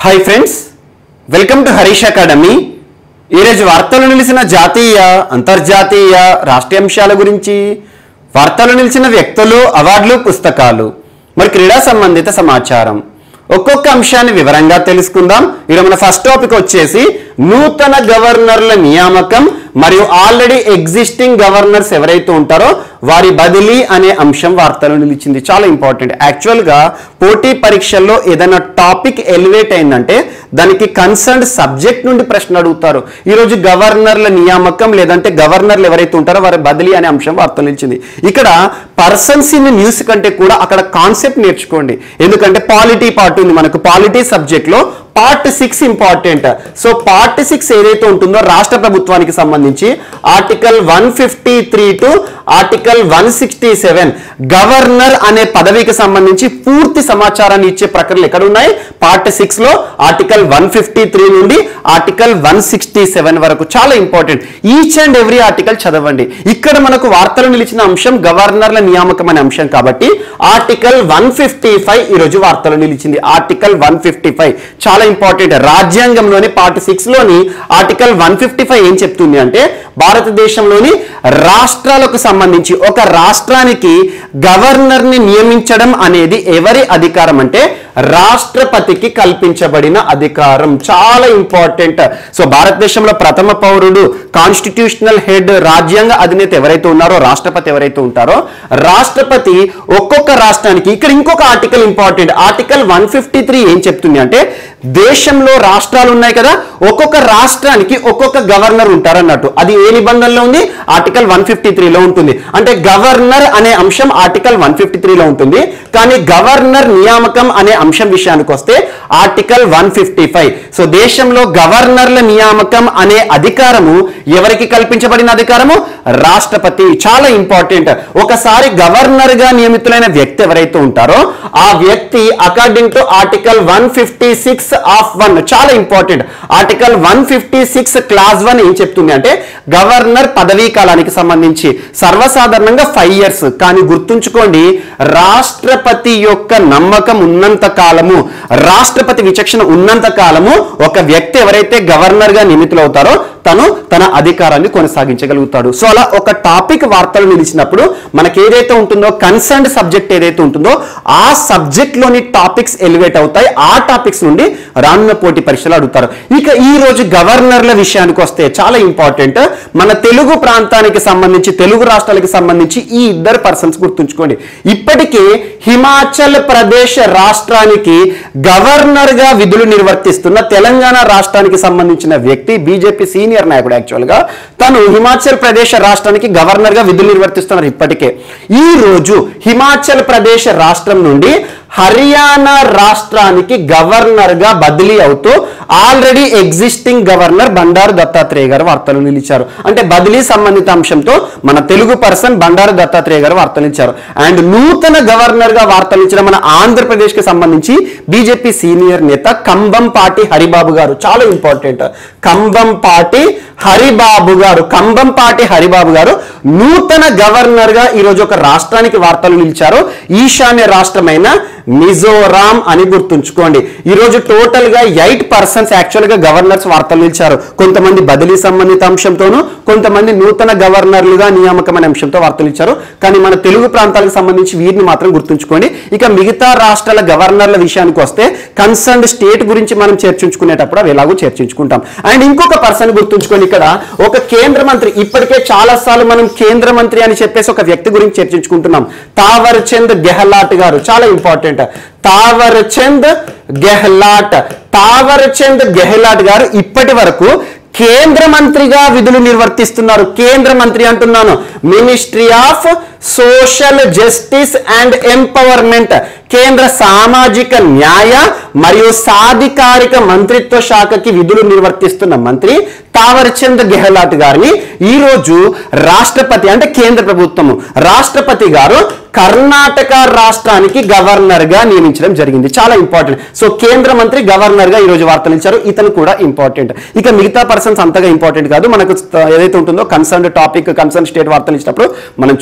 hi friends welcome to Harish academy ఈరోజు వార్తలు నిలిచిన జాతీయ అంతర్జాతీయ రాష్ట్రీయ అంశాల గురించి వార్తలు నిలిచిన వ్యక్తులు అవార్డులు పుస్తకాలు మరి క్రీడా సంబంధిత సమాచారం ఒక్కొక్క అంశాన్ని వివరంగా తెలుసుకుందాం ఇక్కడ మన ఫస్ట్ టాపిక్ వచ్చేసి నూతన గవర్నర్ల నియామకం మరియు ఆల్రెడీ ఎగ్జిస్టింగ్ గవర్నర్స్ ఎవరైతే ఉంటారో వారి బదిలీ అనే అంశం వార్తలు నిలిచింది చాలా ఇంపార్టెంట్ యాక్చువల్గా పోటీ పరీక్షల్లో ఏదైనా టాపిక్ ఎలివేట్ అయిందంటే దానికి కన్సర్న్ సబ్జెక్ట్ నుండి ప్రశ్న అడుగుతారు ఈరోజు గవర్నర్ల నియామకం లేదంటే గవర్నర్లు ఎవరైతే ఉంటారో వారి బదిలీ అనే అంశం వార్తలు నిలిచింది ఇక్కడ పర్సన్స్ ఇన్ న్యూస్ కంటే కూడా అక్కడ కాన్సెప్ట్ నేర్చుకోండి ఎందుకంటే పాలిటీ పార్ట్ ఉంది మనకు పాలిటీ సబ్జెక్ట్లో part six important so part six ఏదైతే ఉంటుందో రాష్ట్ర ప్రభుత్వానికి సంబంధించి article one fifty three to article one sixty seven governor అనే పదవికి సంబంధించి పూర్తి సమాచారాన్ని ఇచ్చే ప్రక్రియలు ఎక్కడ ఉన్నాయి పార్ట్ సిక్స్ లో ఆర్టికల్ వన్ ఫిఫ్టీ త్రీ నుండి ఆర్టికల్ వన్ సిక్స్టీ సెవెన్ వరకు చాలా important each and every article చదవండి ఇక్కడ మనకు వార్తలు నిలిచిన అంశం గవర్నర్ల నియామకం అనే అంశం కాబట్టి ఆర్టికల్ వన్ ఫిఫ్టీ ఫైవ్ ఈరోజు వార్తలు నిలిచింది ఆర్టికల్ వన్ ఫిఫ్టీ ఫైవ్ చాలా ఇంపార్టెంట్ రాజ్యాంగంలోని పార్ట్ సిక్స్ లోని ఆర్టికల్ వన్ ఫిఫ్టీ ఫైవ్ ఏం చెప్తుంది అంటే భారతదేశంలోని రాష్ట్రాలకు సంబంధించి ఒక రాష్ట్రానికి గవర్నర్ ని నియమించడం అనేది ఎవరి అధికారం అంటే రాష్ట్రపతికి కల్పించబడిన అధికారం చాలా ఇంపార్టెంట్ సో భారతదేశంలో ప్రథమ పౌరుడు కాన్స్టిట్యూషనల్ హెడ్ రాజ్యాంగ అధినేత ఎవరైతే ఉన్నారో రాష్ట్రపతి ఎవరైతే ఉంటారో రాష్ట్రపతి ఒక్కొక్క రాష్ట్రానికి ఇక్కడ ఇంకొక article important article one fifty three ఏం చెప్తుంది అంటే దేశంలో రాష్ట్రాలు ఉన్నాయి కదా ఒక్కొక్క రాష్ట్రానికి ఒక్కొక్క గవర్నర్ ఉంటారు అన్నట్టు అది ఏ నిబంధనలో ఉంది ఆర్టికల్ వన్ ఫిఫ్టీ త్రీలో ఉంటుంది అంటే గవర్నర్ అనే అంశం ఆర్టికల్ వన్ ఫిఫ్టీ త్రీలో ఉంటుంది కానీ గవర్నర్ నియామకం అనే అంశం విషయానికి వస్తే article one fifty five so దేశంలో గవర్నర్ల నియామకం అనే అధికారము ఎవరికి కల్పించబడిన అధికారము రాష్ట్రపతి చాలా ఇంపార్టెంట్ ఒకసారి గవర్నర్ గా నియమితులైన వ్యక్తి ఎవరైతే ఉంటారో ఆ వ్యక్తి according to article one fifty six of one చాలా important article one fifty six clause one ఏం చెప్తుంది అంటే గవర్నర్ పదవీ కాలానికి సంబంధించి సర్వసాధారణంగా ఫైవ్ ఇయర్స్ కానీ గుర్తుంచుకోండి రాష్ట్రపతి యొక్క నమ్మకం ఉన్నంత కాలము రాష్ట్రపతి విచక్షణ ఉన్నంత కాలము ఒక వ్యక్తి ఎవరైతే గవర్నర్ గా నియమితులవుతారో తను తన అధికారాన్ని కొనసాగించగలుగుతాడు సో అలా ఒక టాపిక్ వార్తలు నిలిచినప్పుడు మనకి ఏదైతే ఉంటుందో కన్సర్న్డ్ సబ్జెక్ట్ ఏదైతే ఉంటుందో ఆ సబ్జెక్ట్ లోని టాపిక్స్ ఎలివేట్ అవుతాయి ఆ టాపిక్స్ నుండి రానున్న పోటీ పరీక్షలు అడుగుతారు ఇక ఈ రోజు గవర్నర్ల విషయానికి వస్తే చాలా ఇంపార్టెంట్ మన తెలుగు ప్రాంతానికి సంబంధించి తెలుగు రాష్ట్రాలకు సంబంధించి ఈ ఇద్దరు పర్సన్స్ గుర్తుంచుకోండి ఇప్పటికే హిమాచల్ ప్రదేశ్ రాష్ట్రానికి గవర్నర్ గా విధులు నిర్వర్తిస్తున్న తెలంగాణ రాష్ట్రానికి సంబంధించిన వ్యక్తి బీజేపీ సీనియర్ నాయకుడు యాక్చువల్ గా తను హిమాచల్ ప్రదేశ్ రాష్ట్రానికి గవర్నర్ గా విధులు నిర్వర్తిస్తున్నారు ఇప్పటికే ఈ రోజు హిమాచల్ ప్రదేశ్ రాష్ట్రం నుండి హర్యానా రాష్ట్రానికి గవర్నర్ గా బదిలీ అవుతూ already existing governor Bandaru Dattatreya garu వార్తలు నిలిచారు అంటే బదిలీ సంబంధిత అంశంతో మన తెలుగు పర్సన్ బండారు దత్తాత్రేయ గారు వార్తలు ఇచ్చారు అండ్ నూతన గవర్నర్ గా వార్తలు ఇచ్చిన మన ఆంధ్రప్రదేశ్ కి సంబంధించి బీజేపీ సీనియర్ నేత కంబంపాటి హరిబాబు గారు చాలా ఇంపార్టెంట్ కంబంపాటి హరిబాబు గారు కంబంపాటి హరిబాబు గారు నూతన గవర్నర్ గా ఈరోజు ఒక రాష్ట్రానికి వార్తలు నిలిచారు ఈశాన్య రాష్ట్రమైన మిజోరాం అని గుర్తుంచుకోండి ఈ రోజు టోటల్ గా ఎయిట్ పర్సన్స్ యాక్చువల్ గా గవర్నర్స్ వార్తలు నిలిచారు కొంతమంది బదిలీ సంబంధిత అంశంతోనూ కొంతమంది నూతన గవర్నర్లుగా నియామకం అనే అంశంతో వార్తలు ఇచ్చారు కానీ మన తెలుగు ప్రాంతాలకు సంబంధించి వీరిని మాత్రం గుర్తుంచుకోండి ఇక మిగతా రాష్ట్రాల గవర్నర్ల విషయానికి వస్తే కన్సర్న్ స్టేట్ గురించి మనం చర్చించుకునేటప్పుడు అవి ఎలాగో చర్చించుకుంటాం అండ్ ఇంకొక పర్సన్ గుర్తుంచుకోండి ఇక్కడ ఒక కేంద్ర మంత్రి ఇప్పటికే చాలా సార్లు మనం కేంద్ర మంత్రి అని చెప్పేసి ఒక వ్యక్తి గురించి చర్చించుకుంటున్నాం తావర్ చంద్ గెహ్లాట్ గారు చాలా ఇంపార్టెంట్ తావర్ చంద్ గెహ్లాట్ తావర్ చంద్ గెహ్లాట్ గారు ఇప్పటి వరకు కేంద్ర మంత్రిగా విధులు నిర్వర్తిస్తున్నారు కేంద్ర మంత్రి అంటున్నాను ministry of social justice and empowerment కేంద్ర సామాజిక న్యాయ మరియు సాధికారిక మంత్రిత్వ శాఖకి విధులు నిర్వర్తిస్తున్న మంత్రి తావర్చంద్ గెహ్లాట్ గారిని ఈ రోజు రాష్ట్రపతి అంటే కేంద్ర ప్రభుత్వము రాష్ట్రపతి గారు కర్ణాటక రాష్ట్రానికి గవర్నర్ గా నియమించడం జరిగింది చాలా ఇంపార్టెంట్ సో కేంద్ర మంత్రి గవర్నర్ గా ఈ రోజు వార్తలు ఇచ్చారు ఇతను కూడా ఇంపార్టెంట్ ఇక మిగతా పర్సన్స్ అంతగా ఇంపార్టెంట్ కాదు మనకు ఏదైతే ఉంటుందో కన్సర్న్ టాపిక్ కన్సర్న్ స్టేట్ వార్తలు ఇచ్చినప్పుడు మనం చూద్దాము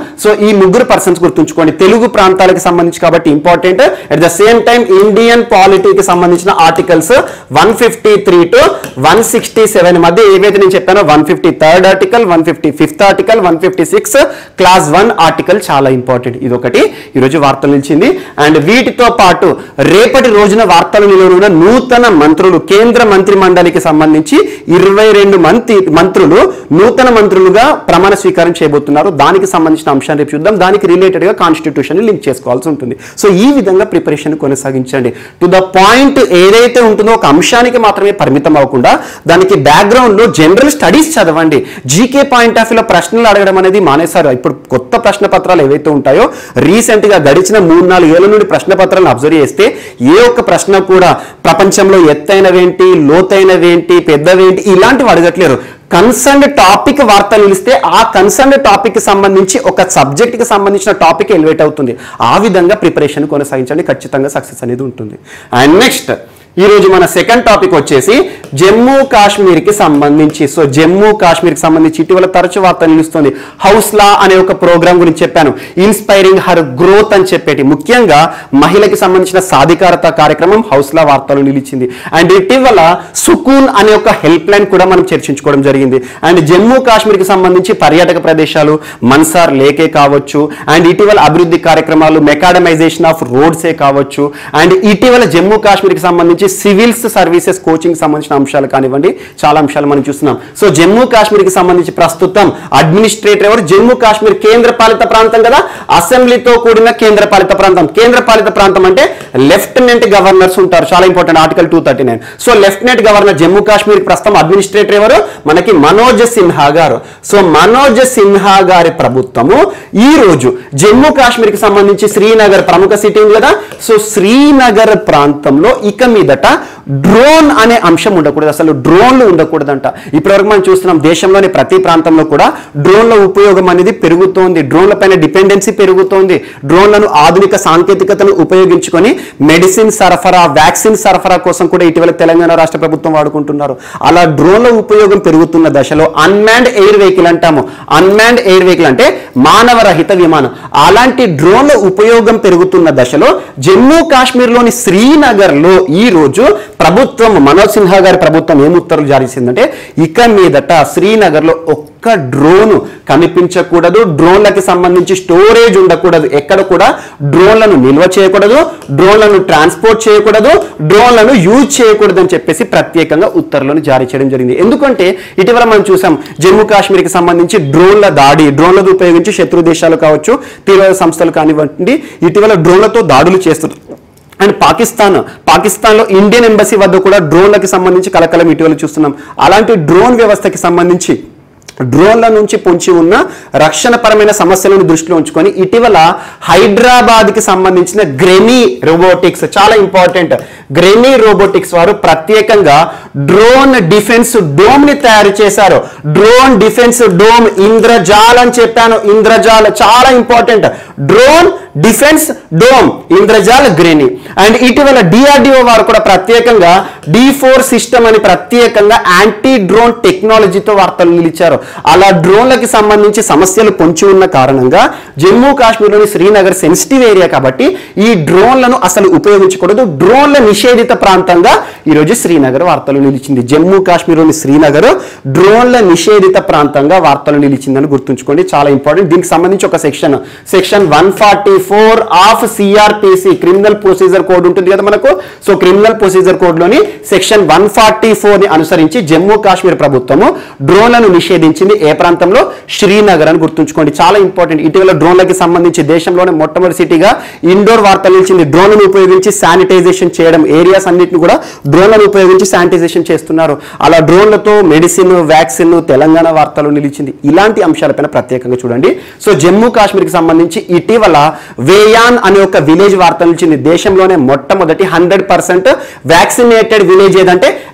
సో ఈ ముగ్గురు పర్సన్స్ గుర్తుంచుకోండి తెలుగు ప్రాంతాలకు సంబంధించి కాబట్టి important at the same time Indian పాలిటీకి సంబంధించిన articles one fifty three to one sixty seven మధ్య ఏవైతే నేను చెప్పానో one fifty third article one fifty fifth article one fifty six clause one article చాలా ఇంపార్టెంట్ ఇది ఒకటి ఈరోజు వార్తలు నిలిచింది అండ్ వీటితో పాటు రేపటి రోజున వార్తలు నిలవనున్న నూతన మంత్రులు కేంద్ర మంత్రి మండలికి సంబంధించి ఇరవై రెండు మంత్రి మంత్రులు నూతన మంత్రులుగా ప్రమాణ స్వీకారం చేయబోతున్నారు దానికి సంబంధించిన అంశాన్ని రేపు చూద్దాం దానికి రిలేటెడ్ గా కాన్స్టిట్యూషన్ లింక్ చేసుకోవాల్సి ఉంటుంది సో ఈ విధంగా ప్రిపరేషన్ కొనసాగించండి టు ద పాయింట్ ఏదైతే ఉంటుందో ఒక అంశానికి మాత్రమే పరిమితం అవ్వకుండా దానికి బ్యాక్గ్రౌండ్ లో జనరల్ స్టడీస్ చదవండి జీకే పాయింట్ ఆఫ్ వ్యూలో ప్రశ్నలు అడగడం అనేది మానేశారు ఇప్పుడు కొత్త ప్రశ్న పత్రాలు ఏవైతే ఉంటాయో రీసెంట్ గా గడిచిన మూడు నాలుగు ఏళ్ల నుండి ప్రశ్న పత్రాలను అబ్జర్వ్ చేస్తే ఏ ఒక్క ప్రశ్న కూడా ప్రపంచంలో ఎత్తైనవేంటి లోతైనవేంటి పెద్దవేంటి ఇలాంటివి అడగట్లేరు కన్సర్న్ టాపిక్ వార్తలు నిలిస్తే ఆ కన్సర్న్ టాపిక్ కి సంబంధించి ఒక సబ్జెక్ట్ కి సంబంధించిన టాపిక్ ఎలివేట్ అవుతుంది ఆ విధంగా ప్రిపరేషన్ కొనసాగించండి ఖచ్చితంగా సక్సెస్ అనేది ఉంటుంది అండ్ నెక్స్ట్ ఈ రోజు మన సెకండ్ టాపిక్ వచ్చేసి జమ్మూ కాశ్మీర్ కి సంబంధించి సో జమ్మూ కాశ్మీర్ కి సంబంధించి ఇటీవల తరచు వార్త నిలుస్తుంది హౌస్ లా అనే ఒక ప్రోగ్రామ్ గురించి చెప్పాను ఇన్స్పైరింగ్ హర్ గ్రోత్ అని చెప్పేటి ముఖ్యంగా మహిళకి సంబంధించిన సాధికారత కార్యక్రమం హౌస్ లా వార్తలు నిలిచింది అండ్ ఇటీవల సుకూన్ అనే ఒక హెల్ప్ లైన్ కూడా మనం చర్చించుకోవడం జరిగింది అండ్ జమ్మూ కాశ్మీర్ కి సంబంధించి పర్యాటక ప్రదేశాలు మన్సార్ లేకే కావచ్చు అండ్ ఇటీవల అభివృద్ధి కార్యక్రమాలు మెకాడమైజేషన్ ఆఫ్ రోడ్సే కావచ్చు అండ్ ఇటీవల జమ్మూ కాశ్మీర్ కి సంబంధించి సివిల్స్ సర్వీసెస్ కోచింగ్ సంబంధించిన అంశాలు కానివ్వండి చాలా అంశాలు మనం చూస్తున్నాం సో జమ్మూ కాశ్మీర్ కి సంబంధించి ప్రస్తుతం అడ్మినిస్ట్రేటర్ ఎవరు జమ్మూ కాశ్మీర్ కేంద్ర పాలిత ప్రాంతం కదా అసెంబ్లీతో కూడిన కేంద్ర పాలిత ప్రాంతం కేంద్ర పాలిత ప్రాంతం అంటే లెఫ్టినెంట్ గవర్నర్స్ ఉంటారు చాలా important article two thirty nine so lieutenant governor Jammu Kashmir ప్రస్తుతం అడ్మినిస్ట్రేటర్ ఎవరు మనకి మనోజ్ సిన్హా గారు సో మనోజ్ సిన్హా గారి ప్రభుత్వము ఈ రోజు జమ్మూ కాశ్మీర్ కి సంబంధించి శ్రీనగర్ ప్రముఖ సిటీ ఉంది కదా సో శ్రీనగర్ ప్రాంతంలో ఇక మీదట డ్రోన్ అనే అంశం ఉండకూడదు అసలు డ్రోన్లు ఉండకూడదంట ఇప్పటివరకు మనం చూస్తున్నాం దేశంలోని ప్రతి ప్రాంతంలో కూడా డ్రోన్ల ఉపయోగం అనేది పెరుగుతోంది డ్రోన్ల పైన డిపెండెన్సీ పెరుగుతోంది డ్రోన్లను ఆధునిక సాంకేతికతను ఉపయోగించుకొని మెడిసిన్ సరఫరా వ్యాక్సిన్ సరఫరా కోసం కూడా ఇటీవల తెలంగాణ రాష్ట్ర ప్రభుత్వం వాడుకుంటున్నారు అలా డ్రోన్ల ఉపయోగం పెరుగుతున్న దశలో అన్మాన్డ్ ఎయిర్ వెహికల్ అంటాము అన్మాన్డ్ ఎయిర్ వెహికల్ అంటే మానవ రహిత విమానం అలాంటి డ్రోన్ల ఉపయోగం పెరుగుతున్న దశలో జమ్మూ కాశ్మీర్లోని శ్రీనగర్లో ఈ రోజు ప్రభుత్వం మనోజ్ సిన్హా గారి ప్రభుత్వం ఏం ఉత్తర్వులు జారీ చేసిందంటే ఇక మీదట శ్రీనగర్లో ఒక్క డ్రోన్ కనిపించకూడదు డ్రోన్లకి సంబంధించి స్టోరేజ్ ఉండకూడదు ఎక్కడ కూడా డ్రోన్లను నిల్వ చేయకూడదు డ్రోన్లను ట్రాన్స్పోర్ట్ చేయకూడదు డ్రోన్లను యూజ్ చేయకూడదు అని చెప్పేసి ప్రత్యేకంగా ఉత్తర్వులను జారీ చేయడం జరిగింది ఎందుకంటే ఇటీవల మనం చూసాం జమ్మూ కాశ్మీర్కి సంబంధించి డ్రోన్ల దాడి డ్రోన్లను ఉపయోగించి శత్రు దేశాలు కావచ్చు తీవ్ర సంస్థలు కానివ్వండి ఇటీవల డ్రోన్లతో దాడులు చేస్తున్నారు అండ్ పాకిస్తాన్ పాకిస్తాన్లో ఇండియన్ ఎంబసీ వద్ద కూడా డ్రోన్లకి సంబంధించి కలకలం ఇటీవల చూస్తున్నాం అలాంటి డ్రోన్ వ్యవస్థకి సంబంధించి డ్రోన్ల నుంచి పొంచి ఉన్న రక్షణపరమైన సమస్యలను దృష్టిలో ఉంచుకొని ఇటీవల హైదరాబాద్కి సంబంధించిన గ్రెనీ రోబోటిక్స్ చాలా ఇంపార్టెంట్ గ్రెనీ రోబోటిక్స్ వారు ప్రత్యేకంగా డ్రోన్ డిఫెన్స్ డోమ్ ని తయారు చేశారు డ్రోన్ డిఫెన్స్ డోమ్ ఇంద్రజాల్ అని చెప్పాను ఇంద్రజాల్ చాలా important drone defence dome Indrajaal Grene and ఇటీవల డిఆర్డిఓ వారు కూడా ప్రత్యేకంగా డి ఫోర్ సిస్టమ్ అని ప్రత్యేకంగా యాంటీ డ్రోన్ టెక్నాలజీతో వార్తలు నిలిచారు అలా డ్రోన్లకి సంబంధించి సమస్యలు పొంచి ఉన్న కారణంగా జమ్మూ కాశ్మీర్లోని శ్రీనగర్ సెన్సిటివ్ ఏరియా కాబట్టి ఈ డ్రోన్లను అసలు ఉపయోగించకూడదు డ్రోన్ల నిషేధిత ప్రాంతంగా ఈరోజు శ్రీనగర్ వార్తలు నిలిచింది జమ్మూ కాశ్మీర్లోని శ్రీనగర్ డ్రోన్ల నిషేధిత ప్రాంతంగా వార్తలు నిలిచిందని గుర్తుంచుకోండి చాలా ఇంపార్టెంట్ దీనికి సంబంధించి ఒక section section one forty four of CrPC criminal procedure code ఉంటుంది కదా మనకు సో క్రిమినల్ ప్రొసీజర్ కోడ్ లోని సెక్షన్ వన్ ఫార్టీ ఫోర్ ని అనుసరించి జమ్మూ కాశ్మీర్ ప్రభుత్వము డ్రోన్లను నిషేధించింది ఏ ప్రాంతంలో శ్రీనగర్ అని గుర్తుంచుకోండి చాలా ఇంపార్టెంట్ ఇటీవల డ్రోన్లకి సంబంధించి దేశంలోనే మొట్టమొదటి సిటీగా ఇండోర్ వార్తలు నిలిచింది డ్రోన్లను ఉపయోగించి శానిటైజేషన్ చేయడం ఏరియాస్ అన్నిటిని కూడా డ్రోన్లను ఉపయోగించి శానిటైజేషన్ చేస్తున్నారు అలా డ్రోన్లతో మెడిసిన్ వ్యాక్సిన్ తెలంగాణ వార్తలు నిలిచింది ఇలాంటి అంశాలపైన ప్రత్యేకంగా చూడండి సో జమ్మూ కాశ్మీర్కి సంబంధించి ఇటీవల వేయాన్ అనే ఒక విలేజ్ వార్త నిలిచింది దేశంలోనే మొట్టమొదటి హండ్రెడ్ పర్సెంట్ వ్యాక్సినేటెడ్ విలేజ్ ఏదంటే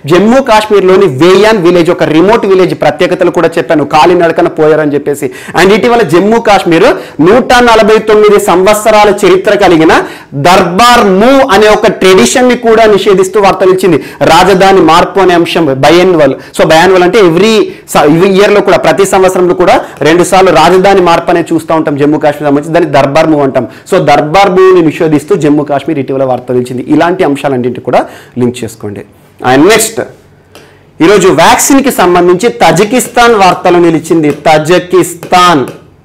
జమ్మూ కాశ్మీర్లోని వేయాన్ విలేజ్ ఒక రిమోట్ విలేజ్ ప్రత్యేకతలు కూడా చెప్పాను కాలినడకన పోయారని చెప్పేసి అండ్ ఇటీవల జమ్మూ కాశ్మీర్ నూట నలభై తొమ్మిది సంవత్సరాల చరిత్ర కలిగిన దర్బార్ మూవ్ అనే ఒక ట్రెడిషన్ ని కూడా నిషేధిస్తూ వార్తలు ఇచ్చింది రాజధాని మార్పు అనే అంశం బయన్వల్ సో బయాన్వల్ అంటే ఎవ్రీ ఇయర్ లో కూడా ప్రతి సంవత్సరంలో కూడా రెండు సార్లు రాజధాని మార్పు అనేది చూస్తూ ఉంటాం జమ్మూ కాశ్మీర్ సంబంధించి దాన్ని దర్బార్ మూవ్ అంటాం సో దర్బార్ మూవ్ ని నిషేధిస్తూ జమ్మూ కాశ్మీర్ ఇటీవల వార్తలు ఇచ్చింది ఇలాంటి అంశాలన్నింటి కూడా లింక్ చేసుకోండి అండ్ నెక్స్ట్ ఈరోజు వ్యాక్సిన్ కి సంబంధించి తజికిస్తాన్ వార్తలు నిలిచింది తజకిస్తాన్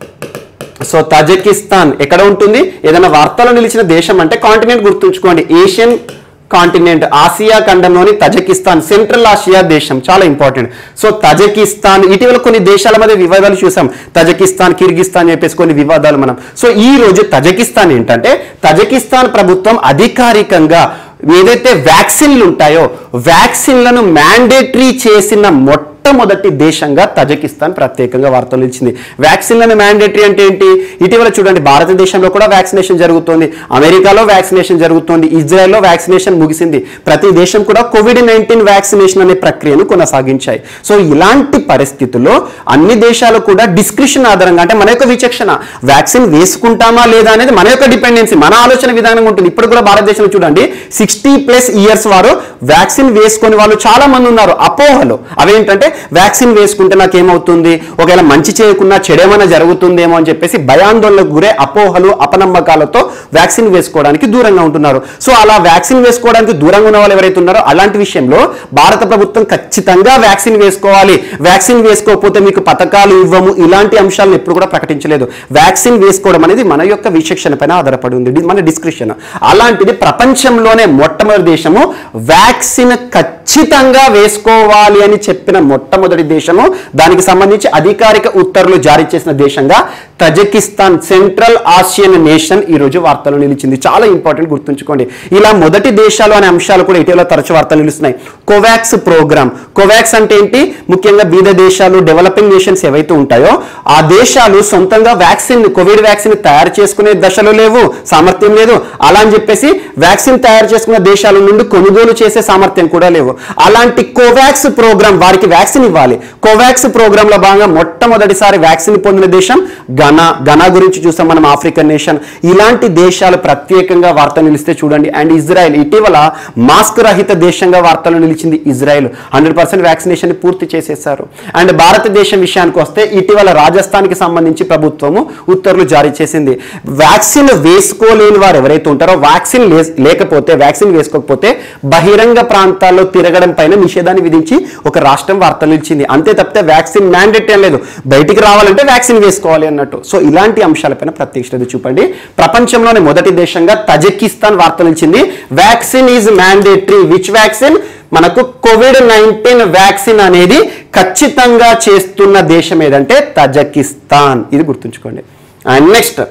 సో తజకిస్తాన్ ఎక్కడ ఉంటుంది ఏదైనా వార్తలో నిలిచిన దేశం అంటే కాంటినెంట్ గుర్తుంచుకోండి ఏషియన్ కాంటినెంట్ ఆసియా ఖండంలోని తజకిస్తాన్ సెంట్రల్ ఆసియా దేశం చాలా ఇంపార్టెంట్ సో తజకిస్తాన్ ఇటీవల కొన్ని దేశాల మధ్య వివాదాలు చూసాం తజకిస్తాన్ కిర్గిస్తాన్ చెప్పేసి కొన్ని వివాదాలు మనం సో ఈ రోజు తజకిస్తాన్ ఏంటంటే తజకిస్తాన్ ప్రభుత్వం అధికారికంగా ఏదైతే వ్యాక్సిన్లు ఉంటాయో వ్యాక్సిన్లను మ్యాండేటరీ చేసిన మొట్టమొదటి దేశంగా తజకిస్తాన్ ప్రత్యేకంగా వార్తలు ఇచ్చింది వ్యాక్సిన్లను మ్యాండేటరీ అంటే ఏంటి ఇటీవల చూడండి భారతదేశంలో కూడా వ్యాక్సినేషన్ జరుగుతోంది అమెరికాలో వ్యాక్సినేషన్ జరుగుతోంది ఇజ్రాయెల్లో వ్యాక్సినేషన్ ముగిసింది ప్రతి దేశం కూడా కోవిడ్ నైన్టీన్ వ్యాక్సినేషన్ అనే ప్రక్రియను కొనసాగించాయి సో ఇలాంటి పరిస్థితుల్లో అన్ని దేశాలు కూడా డిస్క్రిప్షన్ ఆధారంగా అంటే మన యొక్క విచక్షణ వ్యాక్సిన్ వేసుకుంటామా లేదా అనేది మన యొక్క డిపెండెన్సీ మన ఆలోచన విధానం ఉంటుంది ఇప్పుడు కూడా భారతదేశంలో చూడండి సిక్స్టీ ప్లస్ ఇయర్స్ వారు వ్యాక్సిన్ వేసుకొని వాళ్ళు చాలా మంది ఉన్నారు అపోహలు అవేంటంటే వ్యాక్సిన్ వేసుకుంటే నాకు ఏమవుతుంది ఒకవేళ మంచి చేయకుండా చెడేమైనా జరుగుతుందేమో అని చెప్పేసి భయాందోళనకు గురే అపోహలు అపనమ్మకాలతో వ్యాక్సిన్ వేసుకోవడానికి దూరంగా ఉంటున్నారు సో అలా వ్యాక్సిన్ వేసుకోవడానికి దూరంగా ఉన్న వాళ్ళు ఎవరైతే ఉన్నారో అలాంటి విషయంలో భారత ప్రభుత్వం ఖచ్చితంగా వ్యాక్సిన్ వేసుకోవాలి వ్యాక్సిన్ వేసుకోకపోతే మీకు పథకాలు ఇవ్వము ఇలాంటి అంశాలను ఎప్పుడు కూడా ప్రకటించలేదు వ్యాక్సిన్ వేసుకోవడం అనేది మన యొక్క విచక్షణ పైన ఆధారపడి ఉంది ఇది మన డిస్క్రిప్షన్ అలాంటిది ప్రపంచంలోనే మొట్టమొదటి దేశము వ్యాక్సిన్ ఖచ్చితంగా వేసుకోవాలి అని చెప్పిన మొట్టమొదటి దేశము దానికి సంబంధించి అధికారిక ఉత్తర్వులు జారీ చేసిన దేశంగా తజకిస్తాన్ సెంట్రల్ ఆసియన్ నేషన్ ఈ రోజు వార్తలు నిలిచింది చాలా ఇంపార్టెంట్ గుర్తుంచుకోండి ఇలా మొదటి దేశాలు అనే అంశాలు కూడా ఇటీవల తరచు వార్తలు నిలుస్తున్నాయి కోవాక్స్ ప్రోగ్రామ్ కోవాక్స్ అంటే ఏంటి ముఖ్యంగా బీద దేశాలు డెవలపింగ్ నేషన్స్ ఏవైతే ఉంటాయో ఆ దేశాలు సొంతంగా వ్యాక్సిన్ కోవిడ్ వ్యాక్సిన్ తయారు చేసుకునే దశలో లేవు సామర్థ్యం లేదు అలా అని చెప్పేసి వ్యాక్సిన్ తయారు చేసుకున్న దేశాల నుండి కొనుగోలు చేసే సామర్థ్యం కూడా లేవు అలాంటి కోవాక్స్ ప్రోగ్రామ్ వారికి వ్యాక్సిన్ ఇవ్వాలి కోవాక్స్ ప్రోగ్రామ్ లో భాగంగా మొట్టమొదటిసారి వ్యాక్సిన్ పొందిన దేశం ఘనా ఘనా గురించి చూసాం మనం ఆఫ్రికన్ నేషన్ ఇలాంటి దేశాలు ప్రత్యేకంగా వార్తలు నిలిస్తే చూడండి అండ్ ఇజ్రాయెల్ ఇటీవల మాస్క్ రహిత దేశంగా వార్తలు నిలిచింది ఇజ్రాయెల్ హండ్రెడ్ పర్సెంట్ వ్యాక్సినేషన్ పూర్తి చేసేశారు అండ్ భారతదేశం విషయానికి వస్తే ఇటీవల రాజస్థాన్కి సంబంధించి ప్రభుత్వము ఉత్తర్వులు జారీ చేసింది వ్యాక్సిన్ వేసుకోలేని వారు ఎవరైతే ఉంటారో వ్యాక్సిన్ లే- లేకపోతే వ్యాక్సిన్ వేసుకోకపోతే బహిరంగ ప్రాంతాల్లో తిరగడం పైన నిషేధాన్ని విధించి ఒక రాష్ట్రం వార్తలు ఇచ్చింది అంతే తప్పితే వ్యాక్సిన్ మ్యాండేట్ ఏం లేదు బయటికి రావాలంటే వ్యాక్సిన్ వేసుకోవాలి అన్నట్టు సో ఇలాంటి అంశాలపైన ప్రత్యేక శ్రద్ధ చూపండి ప్రపంచంలోని మొదటి దేశంగా తజకిస్తాన్ వార్తలు ఇచ్చింది vaccine is mandatory which vaccine మనకు కోవిడ్ నైన్టీన్ వ్యాక్సిన్ అనేది ఖచ్చితంగా చేస్తున్న దేశం ఏదంటే తజకిస్తాన్ ఇది గుర్తుంచుకోండి అండ్ నెక్స్ట్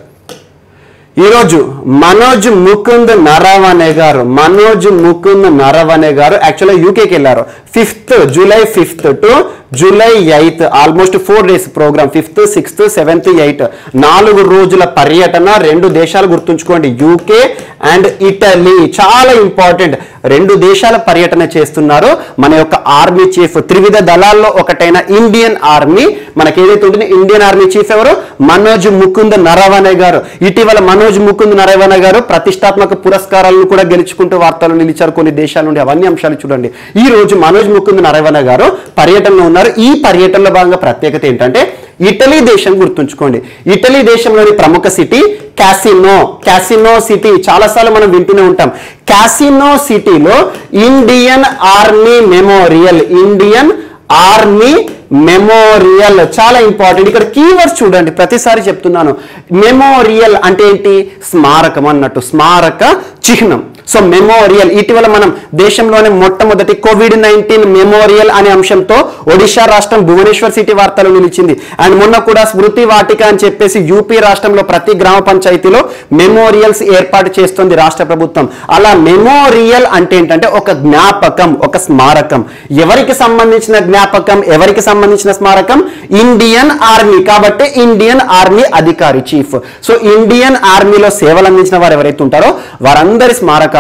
ఈరోజు మనోజ్ ముకుంద్ నరవనే గారు మనోజ్ ముకుంద్ నరవనే గారు యాక్చువల్గా యూకేకి వెళ్ళారు fifth July fifth to July eighth almost four days program fifth sixth seventh eighth నాలుగు రోజుల పర్యటన రెండు దేశాలు గుర్తుంచుకోండి యూకే అండ్ ఇటలీ చాలా ఇంపార్టెంట్ రెండు దేశాల పర్యటన చేస్తున్నారు మన యొక్క ఆర్మీ చీఫ్ త్రివిధ దళాల్లో ఒకటైన ఇండియన్ ఆర్మీ మనకి ఏదైతే ఉంటుంది ఇండియన్ ఆర్మీ చీఫ్ ఎవరు మనోజ్ ముకుంద్ నరవనే గారు ఇటీవల మనోజ్ ముకుంద్ నరవనే గారు ప్రతిష్టాత్మక పురస్కారాలను కూడా గెలుచుకుంటూ వార్తలు నిలిచారు కొన్ని దేశాల నుండి అవన్నీ అంశాలు చూడండి ఈ రోజు మనోజ్ ముకుంద్ నరవనే గారు పర్యటనలో ఉన్నారు ఈ పర్యటనలో భాగంగా ప్రత్యేకత ఏంటంటే ఇటలీ దేశం గుర్తుంచుకోండి ఇటలీ దేశంలోని ప్రముఖ సిటీ క్యాసినో క్యాసినో సిటీ చాలాసార్లు మనం వింటూనే ఉంటాం క్యాసినో సిటీలో Indian Army memorial Indian Army memorial చాలా ఇంపార్టెంట్ ఇక్కడ కీవర్డ్స్ చూడండి ప్రతిసారి చెప్తున్నాను మెమోరియల్ అంటే ఏంటి స్మారకం అన్నట్టు స్మారక చిహ్నం సో మెమోరియల్ ఇటీవల మనం దేశంలోనే మొట్టమొదటి కోవిడ్ నైన్టీన్ మెమోరియల్ అనే అంశంతో ఒడిశా రాష్ట్రం భువనేశ్వర్ సిటీ వార్తలు నిలిచింది అండ్ మొన్న కూడా స్మృతి వాటిక అని చెప్పేసి యూపీ రాష్ట్రంలో ప్రతి గ్రామ పంచాయతీలో మెమోరియల్స్ ఏర్పాటు చేస్తుంది రాష్ట్ర ప్రభుత్వం అలా మెమోరియల్ అంటే ఏంటంటే ఒక జ్ఞాపకం ఒక స్మారకం ఎవరికి సంబంధించిన జ్ఞాపకం ఎవరికి సంబంధించిన స్మారకం ఇండియన్ ఆర్మీ కాబట్టి ఇండియన్ ఆర్మీ అధికారి చీఫ్ సో ఇండియన్ ఆర్మీలో సేవలు అందించిన వారు ఎవరైతే ఉంటారో వారందరి స్మారకాలు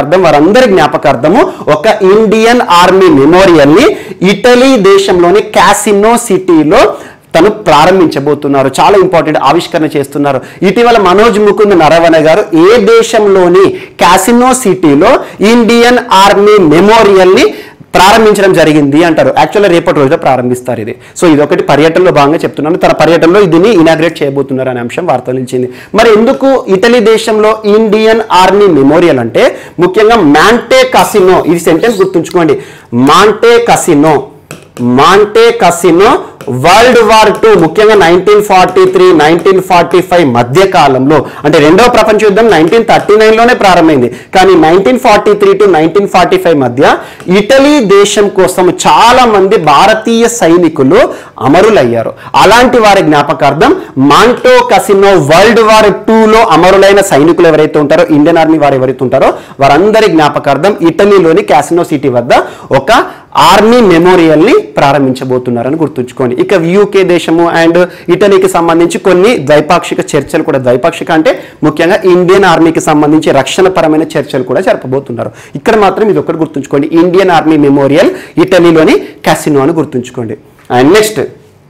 జ్ఞాపకార్థం వారందరి జ్ఞాపకార్థము ఒక ఇండియన్ ఆర్మీ మెమోరియల్ ని ఇటలీ దేశంలోని క్యాసినో సిటీలో తను ప్రారంభించబోతున్నారు చాలా ఇంపార్టెంట్ ఆవిష్కరణ చేస్తున్నారు ఇటీవల మనోజ్ ముకుంద్ నరవణ గారు ఏ దేశంలోని క్యాసినో సిటీలో ఇండియన్ ఆర్మీ మెమోరియల్ ని ప్రారంభించడం జరిగింది అంటారు యాక్చువల్గా రేపటి రోజున ప్రారంభిస్తారు ఇది సో ఇది ఒకటి పర్యటనలో భాగంగా చెప్తున్నాను తన పర్యటనలో దీన్ని ఇనాగ్రేట్ చేయబోతున్నారు అనే అంశం వార్తలు నిలిచింది మరి ఎందుకు ఇటలీ దేశంలో ఇండియన్ ఆర్మీ మెమోరియల్ అంటే ముఖ్యంగా మాంటే కసినో ఇది సెంటెన్స్ గుర్తుంచుకోండి Monte Cassino Monte Cassino world war two ముఖ్యంగా nineteen forty three nineteen forty five మధ్య కాలంలో అంటే రెండవ ప్రపంచ యుద్ధం నైన్టీన్ థర్టీ నైన్లోనే ప్రారంభమైంది కానీ nineteen forty three to nineteen forty five మధ్య ఇటలీ దేశం కోసం చాలా మంది భారతీయ సైనికులు అమరులయ్యారు అలాంటి వారి జ్ఞాపకార్థం మాంటో కసినో వరల్డ్ వార్ టూలో అమరులైన సైనికులు ఎవరైతే ఉంటారో ఇండియన్ ఆర్మీ వారు ఎవరైతే ఉంటారో వారందరి జ్ఞాపకార్థం ఇటలీలోని క్యాసినో సిటీ వద్ద ఒక ఆర్మీ మెమోరియల్ ని ప్రారంభించబోతున్నారని గుర్తుంచుకోండి ఇక యూకే దేశము అండ్ ఇటలీకి సంబంధించి కొన్ని ద్వైపాక్షిక చర్చలు కూడా ద్వైపాక్షిక అంటే ముఖ్యంగా ఇండియన్ ఆర్మీకి సంబంధించి రక్షణ పరమైన చర్చలు కూడా జరపబోతున్నారు ఇక్కడ మాత్రం ఇది ఒకటి గుర్తుంచుకోండి ఇండియన్ ఆర్మీ మెమోరియల్ ఇటలీలోని క్యాసినో అని గుర్తుంచుకోండి అండ్ నెక్స్ట్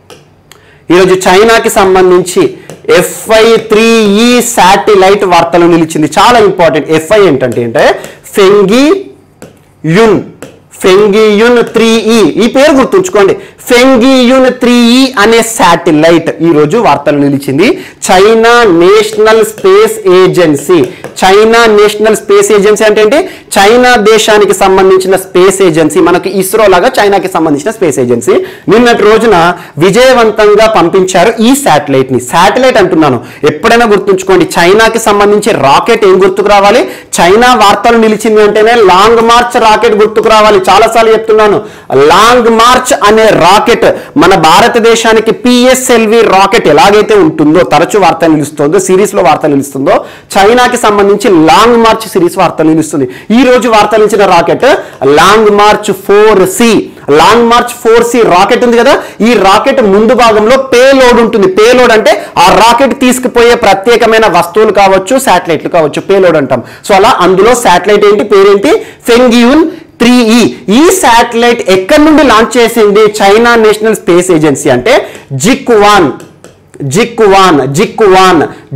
ఈరోజు చైనాకి సంబంధించి ఎఫ్ఐ త్రీ ఈ శాటిలైట్ వార్తలు నిలిచింది చాలా ఇంపార్టెంట్ ఎఫ్ఐ ఏంటంటే అంటే ఫెంగి యున్ ఫెంగియున్ త్రీ ఈ ఈ పేరు గుర్తుంచుకోండి ఫెంగియున్ త్రీ ఈ అనే శాటిలైట్ ఈ రోజు వార్తలు నిలిచింది China national space agency China national space agency అంటే ఏంటి చైనా దేశానికి సంబంధించిన స్పేస్ ఏజెన్సీ మనకి ఇస్రో లాగా చైనాకి సంబంధించిన స్పేస్ ఏజెన్సీ నిన్నటి రోజున విజయవంతంగా పంపించారు ఈ శాటిలైట్ ని శాటిలైట్ అంటున్నాను ఎప్పుడైనా గుర్తుంచుకోండి చైనాకి సంబంధించి రాకెట్ ఏం గుర్తుకు రావాలి చైనా వార్తలు నిలిచింది అంటేనే లాంగ్ మార్చ్ రాకెట్ గుర్తుకు రావాలి చాలాసార్లు చెప్తున్నాను లాంగ్ మార్చ్ అనే రాకెట్ మన భారతదేశానికి పిఎస్ఎల్వి రాకెట్ ఎలాగైతే ఉంటుందో తరచు వార్త నిలుస్తుందో సిరీస్ లో వార్త నిలుస్తుందో చైనాకి సంబంధించి లాంగ్ మార్చ్ సిరీస్ వార్త నిలుస్తుంది ఈ రోజు వార్త నిలిచిన rocket Long March four C Long March four C rocket ఉంది కదా ఈ రాకెట్ ముందు భాగంలో పేలోడ్ ఉంటుంది పేలోడ్ అంటే ఆ రాకెట్ తీసుకుపోయే ప్రత్యేకమైన వస్తువులు కావచ్చు శాటిలైట్లు కావచ్చు పేలోడ్ అంటాం సో అలా అందులో శాటిలైట్ ఏంటి పేరేంటి ఫెంగియూన్ త్రీ ఈ ఈ శాటిలైట్ ఎక్కడి నుండి లాంచ్ చేసింది చైనా నేషనల్ స్పేస్ ఏజెన్సీ అంటే జిక్వాన్ జిక్వాన్ జిక్వాన్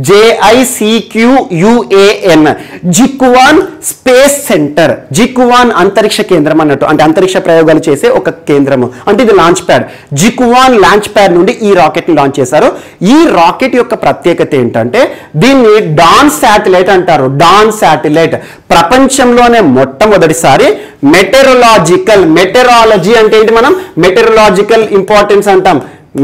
జేఐసిక్యూయుఏఎన్ జిక్వాన్ స్పేస్ సెంటర్ జిక్వాన్ అంతరిక్ష కేంద్రం అన్నట్టు అంటే అంతరిక్ష ప్రయోగాలు చేసే ఒక కేంద్రము అంటే ఇది launch pad Jiuquan launch pad నుండి ఈ రాకెట్ ని లాంచ్ చేశారు ఈ రాకెట్ యొక్క ప్రత్యేకత ఏంటంటే దీన్ని డాన్ శాటిలైట్ అంటారు డాన్ శాటిలైట్ ప్రపంచంలోనే మొట్టమొదటిసారి మెటెరలాజికల్ మెటెరాలజీ అంటే ఏంటి మనం మెటెరలాజికల్ ఇంపార్టెన్స్ అంటాం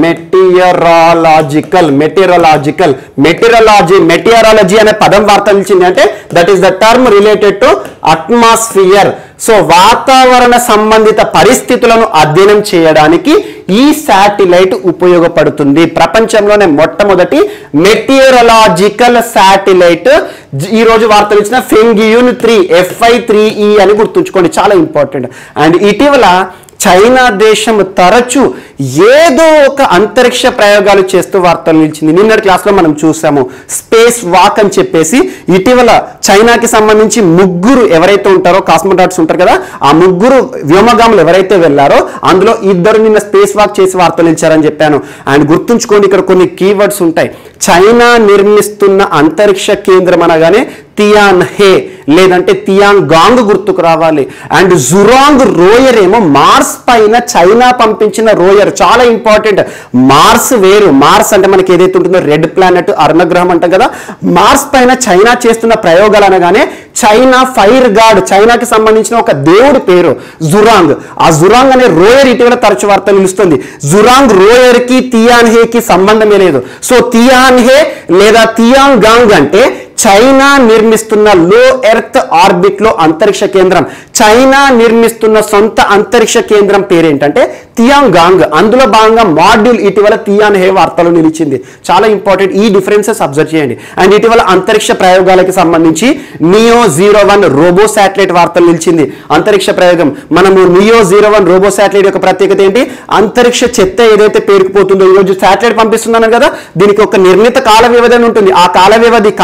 మెటీరియరాలజికల్ మెటీరియలాజికల్ మెటీరియలాజీ మెటీరియరాలజీ అనే పదం వార్త నిలిచింది అంటే that is the term related to atmosphere so వాతావరణ సంబంధిత పరిస్థితులను అధ్యయనం చేయడానికి ఈ శాటిలైట్ ఉపయోగపడుతుంది ప్రపంచంలోనే మొట్టమొదటి మెటీరియలాజికల్ శాటిలైట్ ఈ రోజు వార్తలు ఇచ్చిన ఫెంగియూన్ త్రీ ఎఫ్ఐ త్రీ ఈ అని గుర్తుంచుకోండి చాలా ఇంపార్టెంట్ అండ్ ఇటీవల చైనా దేశం తరచు ఏదో ఒక అంతరిక్ష ప్రయోగాలు చేస్తూ వార్తలు నిలిచింది నిన్నటి క్లాస్లో మనం చూసాము స్పేస్ వాక్ అని చెప్పేసి ఇటీవల చైనాకి సంబంధించి ముగ్గురు ఎవరైతే ఉంటారో కాస్మోటాట్స్ ఉంటారు కదా ఆ ముగ్గురు వ్యోమగాములు ఎవరైతే వెళ్ళారో అందులో ఇద్దరు నిన్న స్పేస్ వాక్ చేసి వార్తలు నిలిచారని చెప్పాను అండ్ గుర్తుంచుకోండి ఇక్కడ కొన్ని కీవర్డ్స్ ఉంటాయి చైనా నిర్మిస్తున్న అంతరిక్ష కేంద్రం అనగానే తియాన్ హే లేదంటే తియాంగ్ గాంగ్ గుర్తుకు రావాలి అండ్ జురాంగ్ రోయర్ ఏమో మార్స్ పైన చైనా పంపించిన రోయర్ చాలా ఇంపార్టెంట్ మార్స్ వేరు మార్స్ అంటే మనకి ఏదైతే ఉంటుందో రెడ్ ప్లానెట్ అరుణగ్రహం అంటాం కదా మార్స్ పైన చైనా చేస్తున్న ప్రయోగాలు అనగానే చైనా ఫైర్ గాడ్ చైనాకి సంబంధించిన ఒక దేవుడి పేరు జురాంగ్ ఆ జురాంగ్ అనే రోయర్ ఇటీవల తరచు వార్త నిలుస్తుంది జురాంగ్ రోయర్ కి తియాన్ హే కి సంబంధమే లేదు సో తియాన్ హే లేదా తియాంగ్ గాంగ్ అంటే చైనా నిర్మిస్తున్న లో ఎర్త్ ఆర్బిట్ లో అంతరిక్ష కేంద్రం చైనా నిర్మిస్తున్న సొంత అంతరిక్ష కేంద్రం పేరేంటంటే తియాంగాంగ్ అందులో భాగంగా మాడ్యూల్ ఇటీవల తియాన్ హే వార్తలు నిలిచింది చాలా ఇంపార్టెంట్ ఈ డిఫరెన్సెస్ అబ్జర్వ్ చేయండి అండ్ ఇటీవల అంతరిక్ష ప్రయోగాలకి సంబంధించి Neo zero one robot satellite వార్తలు నిలిచింది అంతరిక్ష ప్రయోగం మనము Neo zero one robot satellite యొక్క ప్రత్యేకత ఏంటి అంతరిక్ష చెత్త ఏదైతే పేరుకుపోతుందో ఈరోజు శాటిలైట్ పంపిస్తున్నాను కదా దీనికి ఒక నిర్ణీత కాల వ్యవధి అని ఉంటుంది ఆ కాల వ్యవధి కాలం చెల్లిన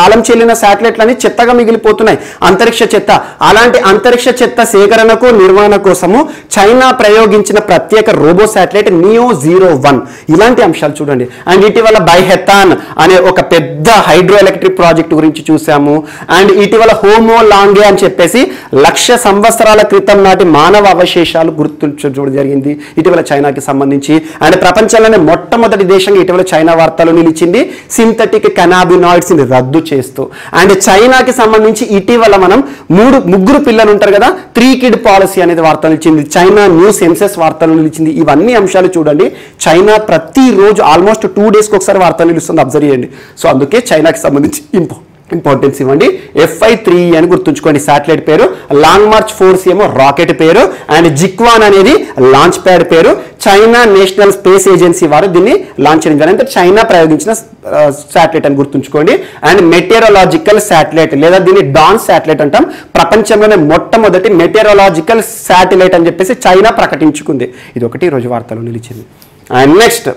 పడిన శాటిలైట్లని చెత్తగా మిగిలిపోతున్నాయి అంతరిక్ష చెత్త అలాంటి అంతరిక్ష చెత్త సేకరణకు నిర్వహణ కోసము చైనా ప్రయోగించిన ప్రత్యేక robot satellite Neo zero one ఇలాంటి అంశాలు చూడండి అండ్ ఇటీవల బైహెతాన్ అనే ఒక పెద్ద హైడ్రో ఎలక్ట్రిక్ ప్రాజెక్ట్ గురించి చూసాము అండ్ ఇటీవల హోమో లాంగే అని చెప్పేసి లక్ష సంవత్సరాల క్రితం నాటి మానవ అవశేషాలు గుర్తించడం జరిగింది ఇటీవల చైనాకి సంబంధించి అండ్ ప్రపంచంలోనే మొట్టమొదటి దేశంగా ఇటీవల చైనా వార్తలు నిలిచింది సింథటిక్ కెనాబినాయిడ్స్ ని రద్దు చేస్తూ అండ్ చైనాకి సంబంధించి ఇటీవల మనం మూడు ముగ్గురు పిల్లలు ఉంటారు కదా త్రీ కిడ్ పాలసీ అనేది వార్తలు నిలిచింది చైనా న్యూ సెన్సెస్ వార్తలు నిలిచింది ఇవన్నీ అంశాలు చూడండి చైనా ప్రతిరోజు ఆల్మోస్ట్ టూ డేస్కి ఒకసారి వార్తలు నిలుస్తుంది అబ్జర్వ్ చేయండి సో అందుకే చైనాకి సంబంధించి ఇంపో ఇంపార్టెన్స్ ఇవ్వండి ఎఫ్ఐ త్రీ అని గుర్తుంచుకోండి శాటిలైట్ పేరు లాంగ్ మార్చ్ ఫోర్స్ ఏమో రాకెట్ పేరు అండ్ జిక్వాన్ అనేది లాంచ్ ప్యాడ్ పేరు చైనా నేషనల్ స్పేస్ ఏజెన్సీ వారు దీన్ని లాంచ్ చేయడం అంటే చైనా ప్రయోగించిన శాటిలైట్ అని గుర్తుంచుకోండి అండ్ మెటీరియలాజికల్ శాటిలైట్ లేదా దీన్ని డాన్ శాటిలైట్ అంటాం ప్రపంచంలోనే మొట్టమొదటి మెటీరియలాజికల్ శాటిలైట్ అని చెప్పేసి చైనా ప్రకటించుకుంది ఇది ఒకటి ఈ రోజు వార్తలో నిలిచింది అండ్ నెక్స్ట్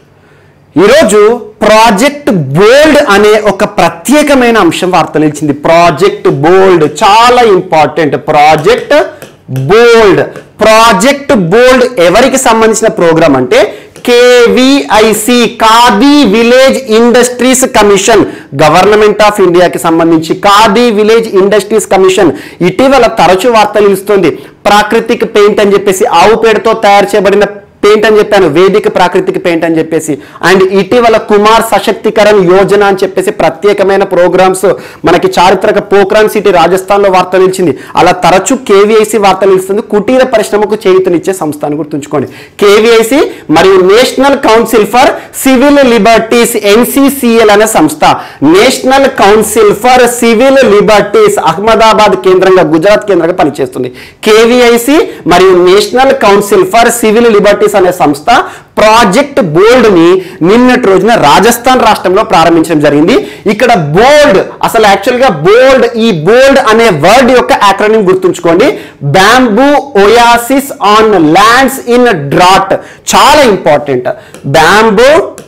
ఈరోజు ప్రాజెక్ట్ బోల్డ్ అనే ఒక ప్రత్యేకమైన అంశం వార్త నిలిచింది ప్రాజెక్ట్ బోల్డ్ చాలా important project bold project bold ఎవరికి సంబంధించిన ప్రోగ్రామ్ అంటే KVIC Khadi village industries commission government of ఇండియాకి సంబంధించి ఖాదీ విలేజ్ ఇండస్ట్రీస్ కమిషన్ ఇటీవల తరచు వార్తలు ఇస్తుంది ప్రాకృతిక్ పెయింట్ అని చెప్పేసి ఆవు పేడతో తయారు చేయబడిన పెయింట్ అని చెప్పాను వేదిక ప్రాకృతిక పెయింట్ అని చెప్పేసి అండ్ ఇటీవల కుమార్ సశక్తికరణ్ యోజన అని చెప్పేసి ప్రత్యేకమైన ప్రోగ్రామ్స్ మనకి చారిత్రక పోఖ్రాన్ సిటీ రాజస్థాన్ లో వార్త నిలిచింది అలా తరచూ కేవీఐసి వార్త నిలుస్తుంది కుటీర పరిశ్రమకు చేయూతనిచ్చే సంస్థ అని గుర్తుంచుకోండి కేవీఐసి మరియు national council for civil liberties NCCL అనే సంస్థ national council for civil liberties Ahmedabad కేంద్రంగా గుజరాత్ కేంద్రంగా పనిచేస్తుంది కేవీఐసి మరియు national council for civil liberties అనే సంస్థ ప్రాజెక్ట్ బోల్డ్ ని నిన్నటి రోజున రాజస్థాన్ రాష్ట్రంలో ప్రారంభించడం జరిగింది ఇక్కడ బోల్డ్ అసలు యాక్చువల్ గా బోల్డ్ ఈ బోల్డ్ అనే వర్డ్ యొక్క యాక్రోనిం గుర్తుంచుకోండి bamboo oasis on lands in drought చాలా important bamboo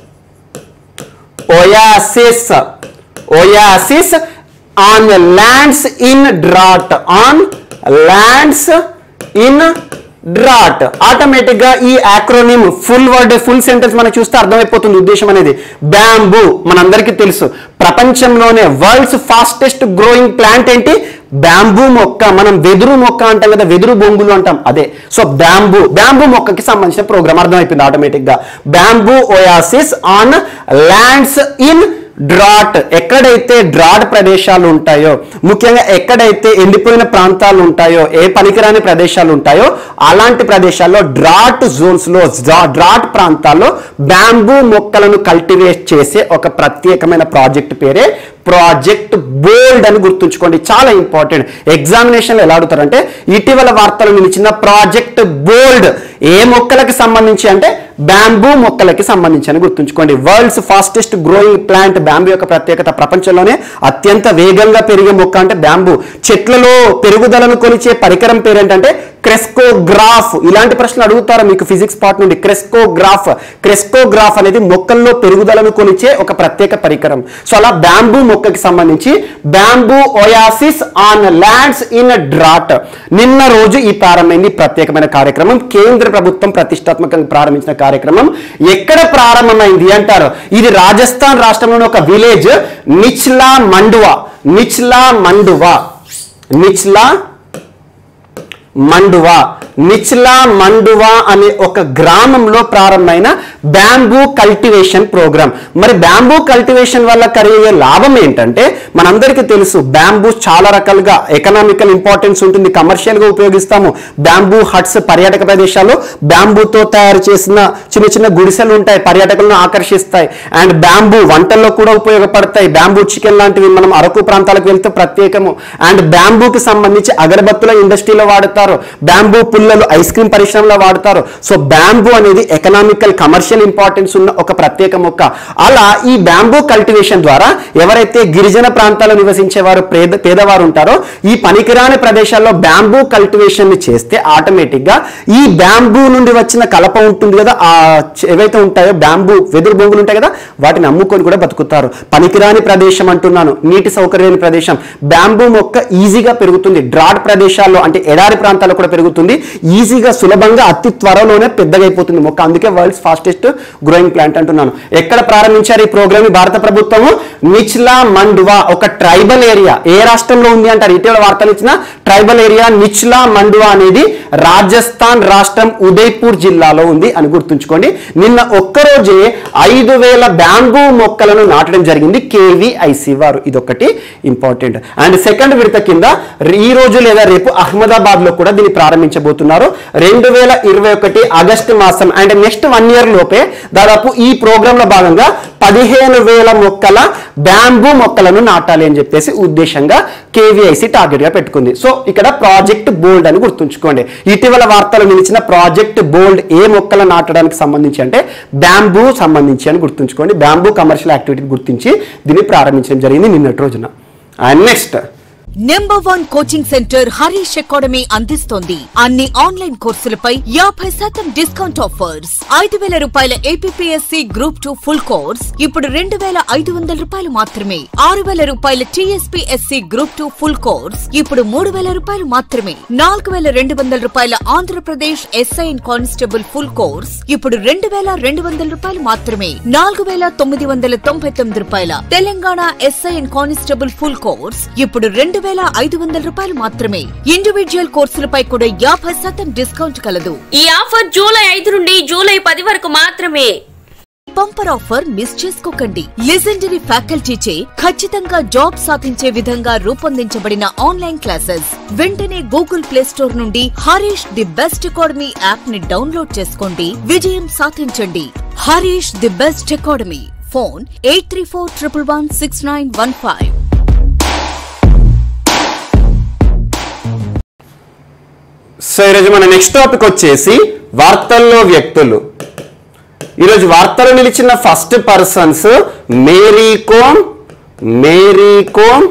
oasis oasis on lands in drought on lands in drought automatic గా ఈ acronym full word full sentence మనకు చూస్తే అర్థమైపోతుంది ఉద్దేశం అనేది బ్యాంబూ మనందరికీ తెలుసు ప్రపంచంలోనే వరల్డ్స్ ఫాస్టెస్ట్ గ్రోయింగ్ ప్లాంట్ ఏంటి బ్యాంబూ మొక్క మనం వెదురు మొక్క అంటాం కదా వెదురు బొంగులు అంటాం అదే సో బ్యాంబూ బ్యాంబూ మొక్కకి సంబంధించిన ప్రోగ్రామ్ అర్థమైపోయింది ఆటోమేటిక్ గా bamboo oasis on lands in drought ఎక్కడైతే డ్రాట్ ప్రదేశాలు ఉంటాయో ముఖ్యంగా ఎక్కడైతే ఎండిపోయిన ప్రాంతాలు ఉంటాయో ఏ పనికిరాని ప్రదేశాలు ఉంటాయో అలాంటి ప్రదేశాల్లో డ్రాట్ జోన్స్ లో డ్రాట్ ప్రాంతాల్లో బ్యాంబూ మొక్కలను కల్టివేట్ చేసే ఒక ప్రత్యేకమైన ప్రాజెక్ట్ పేరే ప్రాజెక్ట్ బోల్డ్ అని గుర్తుంచుకోండి చాలా ఇంపార్టెంట్ ఎగ్జామినేషన్లో ఎలా అడుగుతారంటే ఇటీవల వార్తలు నిలిచిన ప్రాజెక్ట్ బోల్డ్ ఏ మొక్కలకి సంబంధించి అంటే బ్యాంబూ మొక్కలకి సంబంధించి అని గుర్తుంచుకోండి world's fastest growing plant bamboo యొక్క ప్రత్యేకత ప్రపంచంలోనే అత్యంత వేగంగా పెరిగే మొక్క అంటే బ్యాంబూ చెట్లలో పెరుగుదలను కొలిచే పరికరం పేరేంటంటే క్రెస్కోగ్రాఫ్ ఇలాంటి ప్రశ్నలు అడుగుతారు మీకు ఫిజిక్స్ పార్ట్ నుండి క్రెస్కోగ్రాఫ్ క్రెస్కోగ్రాఫ్ అనేది మొక్కల్లో పెరుగుదలను కొలిచే ఒక ప్రత్యేక పరికరం సో అలా బ్యాంబూ మొక్కకి సంబంధించి bamboo oasis on lands in drought నిన్న రోజు ఈ ప్రారంభమైంది ఈ ప్రత్యేకమైన కార్యక్రమం కేంద్ర ప్రభుత్వం ప్రతిష్టాత్మకంగా ప్రారంభించిన కార్యక్రమం ఎక్కడ ప్రారంభమైంది అంటారు ఇది రాజస్థాన్ రాష్ట్రంలోని ఒక విలేజ్ నిచ్లా మండువా నిచ్లా మండువా నిచ్లా మండువా నిచ్లా మండువా అనే ఒక గ్రామంలో ప్రారంభమైన బ్యాంబూ కల్టివేషన్ ప్రోగ్రామ్ మరి బ్యాంబూ కల్టివేషన్ వల్ల కలిగే లాభం ఏంటంటే మనందరికీ తెలుసు బ్యాంబూ చాలా రకాలుగా ఎకనామికల్ ఇంపార్టెన్స్ ఉంటుంది కమర్షియల్ గా ఉపయోగిస్తాము బ్యాంబూ హట్స్ పర్యాటక ప్రదేశాల్లో బ్యాంబూతో తయారు చేసిన చిన్న చిన్న గుడిసెలు ఉంటాయి పర్యాటకులను ఆకర్షిస్తాయి అండ్ బ్యాంబూ వంటల్లో కూడా ఉపయోగపడతాయి బ్యాంబూ చికెన్ లాంటివి మనం అరకు ప్రాంతాలకు వెళ్తే ప్రత్యేకము అండ్ బ్యాంబూకి సంబంధించి అగరబత్తుల ఇండస్ట్రీలో వాడతారు వాడతారు బ్యాంబూ పుల్లలు ఐస్ క్రీమ్ పరిశ్రమలో వాడతారు సో బ్యాంబూ అనేది ఎకనామికల్ కమర్షియల్ ఇంపార్టెన్స్ ఉన్న ఒక ప్రత్యేక మొక్క అలా ఈ బ్యాంబూ కల్టివేషన్ ద్వారా ఎవరైతే గిరిజన ప్రాంతాల్లో నివసించేవారు పేద పేదవారు ఉంటారో ఈ పనికిరాని ప్రదేశాల్లో బ్యాంబూ కల్టివేషన్ ని చేస్తే ఆటోమేటిక్ గా ఈ బ్యాంబూ నుండి వచ్చిన కలప ఉంటుంది కదా ఆ చ- ఏవైతే ఉంటాయో బ్యాంబూ వెదురు బొంగులు ఉంటాయి కదా వాటిని అమ్ముకొని కూడా బతుకుతారు పనికిరాని ప్రదేశం అంటున్నాను నీటి సౌకర్యం లేని ప్రదేశం బ్యాంబూ మొక్క ఈజీగా పెరుగుతుంది డ్రాట్ ప్రదేశాల్లో అంటే ఎడారి ప్రాంతాల్లో కూడా పెరుగుతుంది ఈజీగా సులభంగా అతి త్వరలోనే పెద్దగా అయిపోతుంది మొక్క అందుకే వరల్డ్స్ ఫాస్టెస్ట్ గ్రోయింగ్ ప్లాంట్ అంటున్నాను ఎక్కడ ప్రారంభించారు ఈ ప్రోగ్రామ్ భారత ప్రభుత్వము నిచ్లా మండువా ఒక ట్రైబల్ ఏరియా ఏ రాష్ట్రంలో ఉంది అంటారు ఇటీవల వార్తలు ఇచ్చిన ట్రైబల్ ఏరియా నిచ్లా మండువా అనేది రాజస్థాన్ రాష్ట్రం ఉదయ్పూర్ జిల్లాలో ఉంది అని గుర్తుంచుకోండి నిన్న ఒక్కరోజే ఐదు వేల బ్యాంబూ మొక్కలను నాటడం జరిగింది కేవీఐసి వారు ఇదొకటి ఇంపార్టెంట్ అండ్ సెకండ్ విడత కింద ఈ రోజు లేదా రేపు అహ్మదాబాద్ లో కూడా దీన్ని ప్రారంభించబోతున్నారు రెండు వేల ఇరవై ఒకటి ఆగస్టు మాసం అండ్ నెక్స్ట్ వన్ ఇయర్ లోపే దాదాపు ఈ ప్రోగ్రామ్ లో భాగంగా పదిహేను వేల మొక్కల బ్యాంబూ మొక్కలను నాటాలి అని చెప్పేసి ఉద్దేశంగా కేవీఐసి టార్గెట్ గా పెట్టుకుంది సో ఇక్కడ ప్రాజెక్ట్ బోల్డ్ అని గుర్తుంచుకోండి ఇటీవల వార్తలు నిలిచిన ప్రాజెక్ట్ బోల్డ్ ఏ మొక్కలు నాటడానికి సంబంధించి అంటే బ్యాంబూ సంబంధించి అని గుర్తుంచుకోండి బ్యాంబూ కమర్షియల్ యాక్టివిటీ గుర్తించి దీన్ని ప్రారంభించడం జరిగింది నిన్నటి రోజున and next number one coaching centre Harish academy అందిస్తోంది అన్ని ఆన్లైన్ కోర్సులపై యాభై శాతం డిస్కౌంట్ ఆఫర్స్ ఐదు వేల రూపాయల APPSC group two full course ఇప్పుడు రెండు వేల ఐదు వందల రూపాయలు మాత్రమే ఆరు వేల రూపాయల TSPSC group two full course ఇప్పుడు మూడు వేల రూపాయలు మాత్రమే నాలుగు వేల రెండు వందల రూపాయల Andhra Pradesh SI and constable full course ఇప్పుడు రెండు వేల రెండు వందల రూపాయలు మాత్రమే నాలుగు వేల తొమ్మిది వందల తొంభై తొమ్మిది రూపాయల Telangana SI and constable full course ఇప్పుడు రెండు వేల ఐదు వందల రూపాయలు మాత్రమే ఇండివిజువల్ కోర్సులపై కూడా యాభై శాతం డిస్కౌంట్ కలదు ఈ ఆఫర్ జూలై ఐదు నుండి జూలై పది వరకు మాత్రమే బంపర్ ఆఫర్ మిస్ చేసుకోకండి లెజెండరీ ఫ్యాకల్టీచే ఖచ్చితంగా జాబ్ సాధించే విధంగా రూపొందించబడిన ఆన్లైన్ క్లాసెస్ వెంటనే గూగుల్ ప్లే స్టోర్ నుండి Harish the best academy app ని డౌన్లోడ్ చేసుకోండి విజయం సాధించండి Harish the best academy phone eight three four triple one six nine one five so ఈరోజు మన నెక్స్ట్ టాపిక్ వచ్చేసి వార్తల్లో వ్యక్తులు ఈరోజు వార్తలు నిలిచిన first persons Mary Kom Mary Kom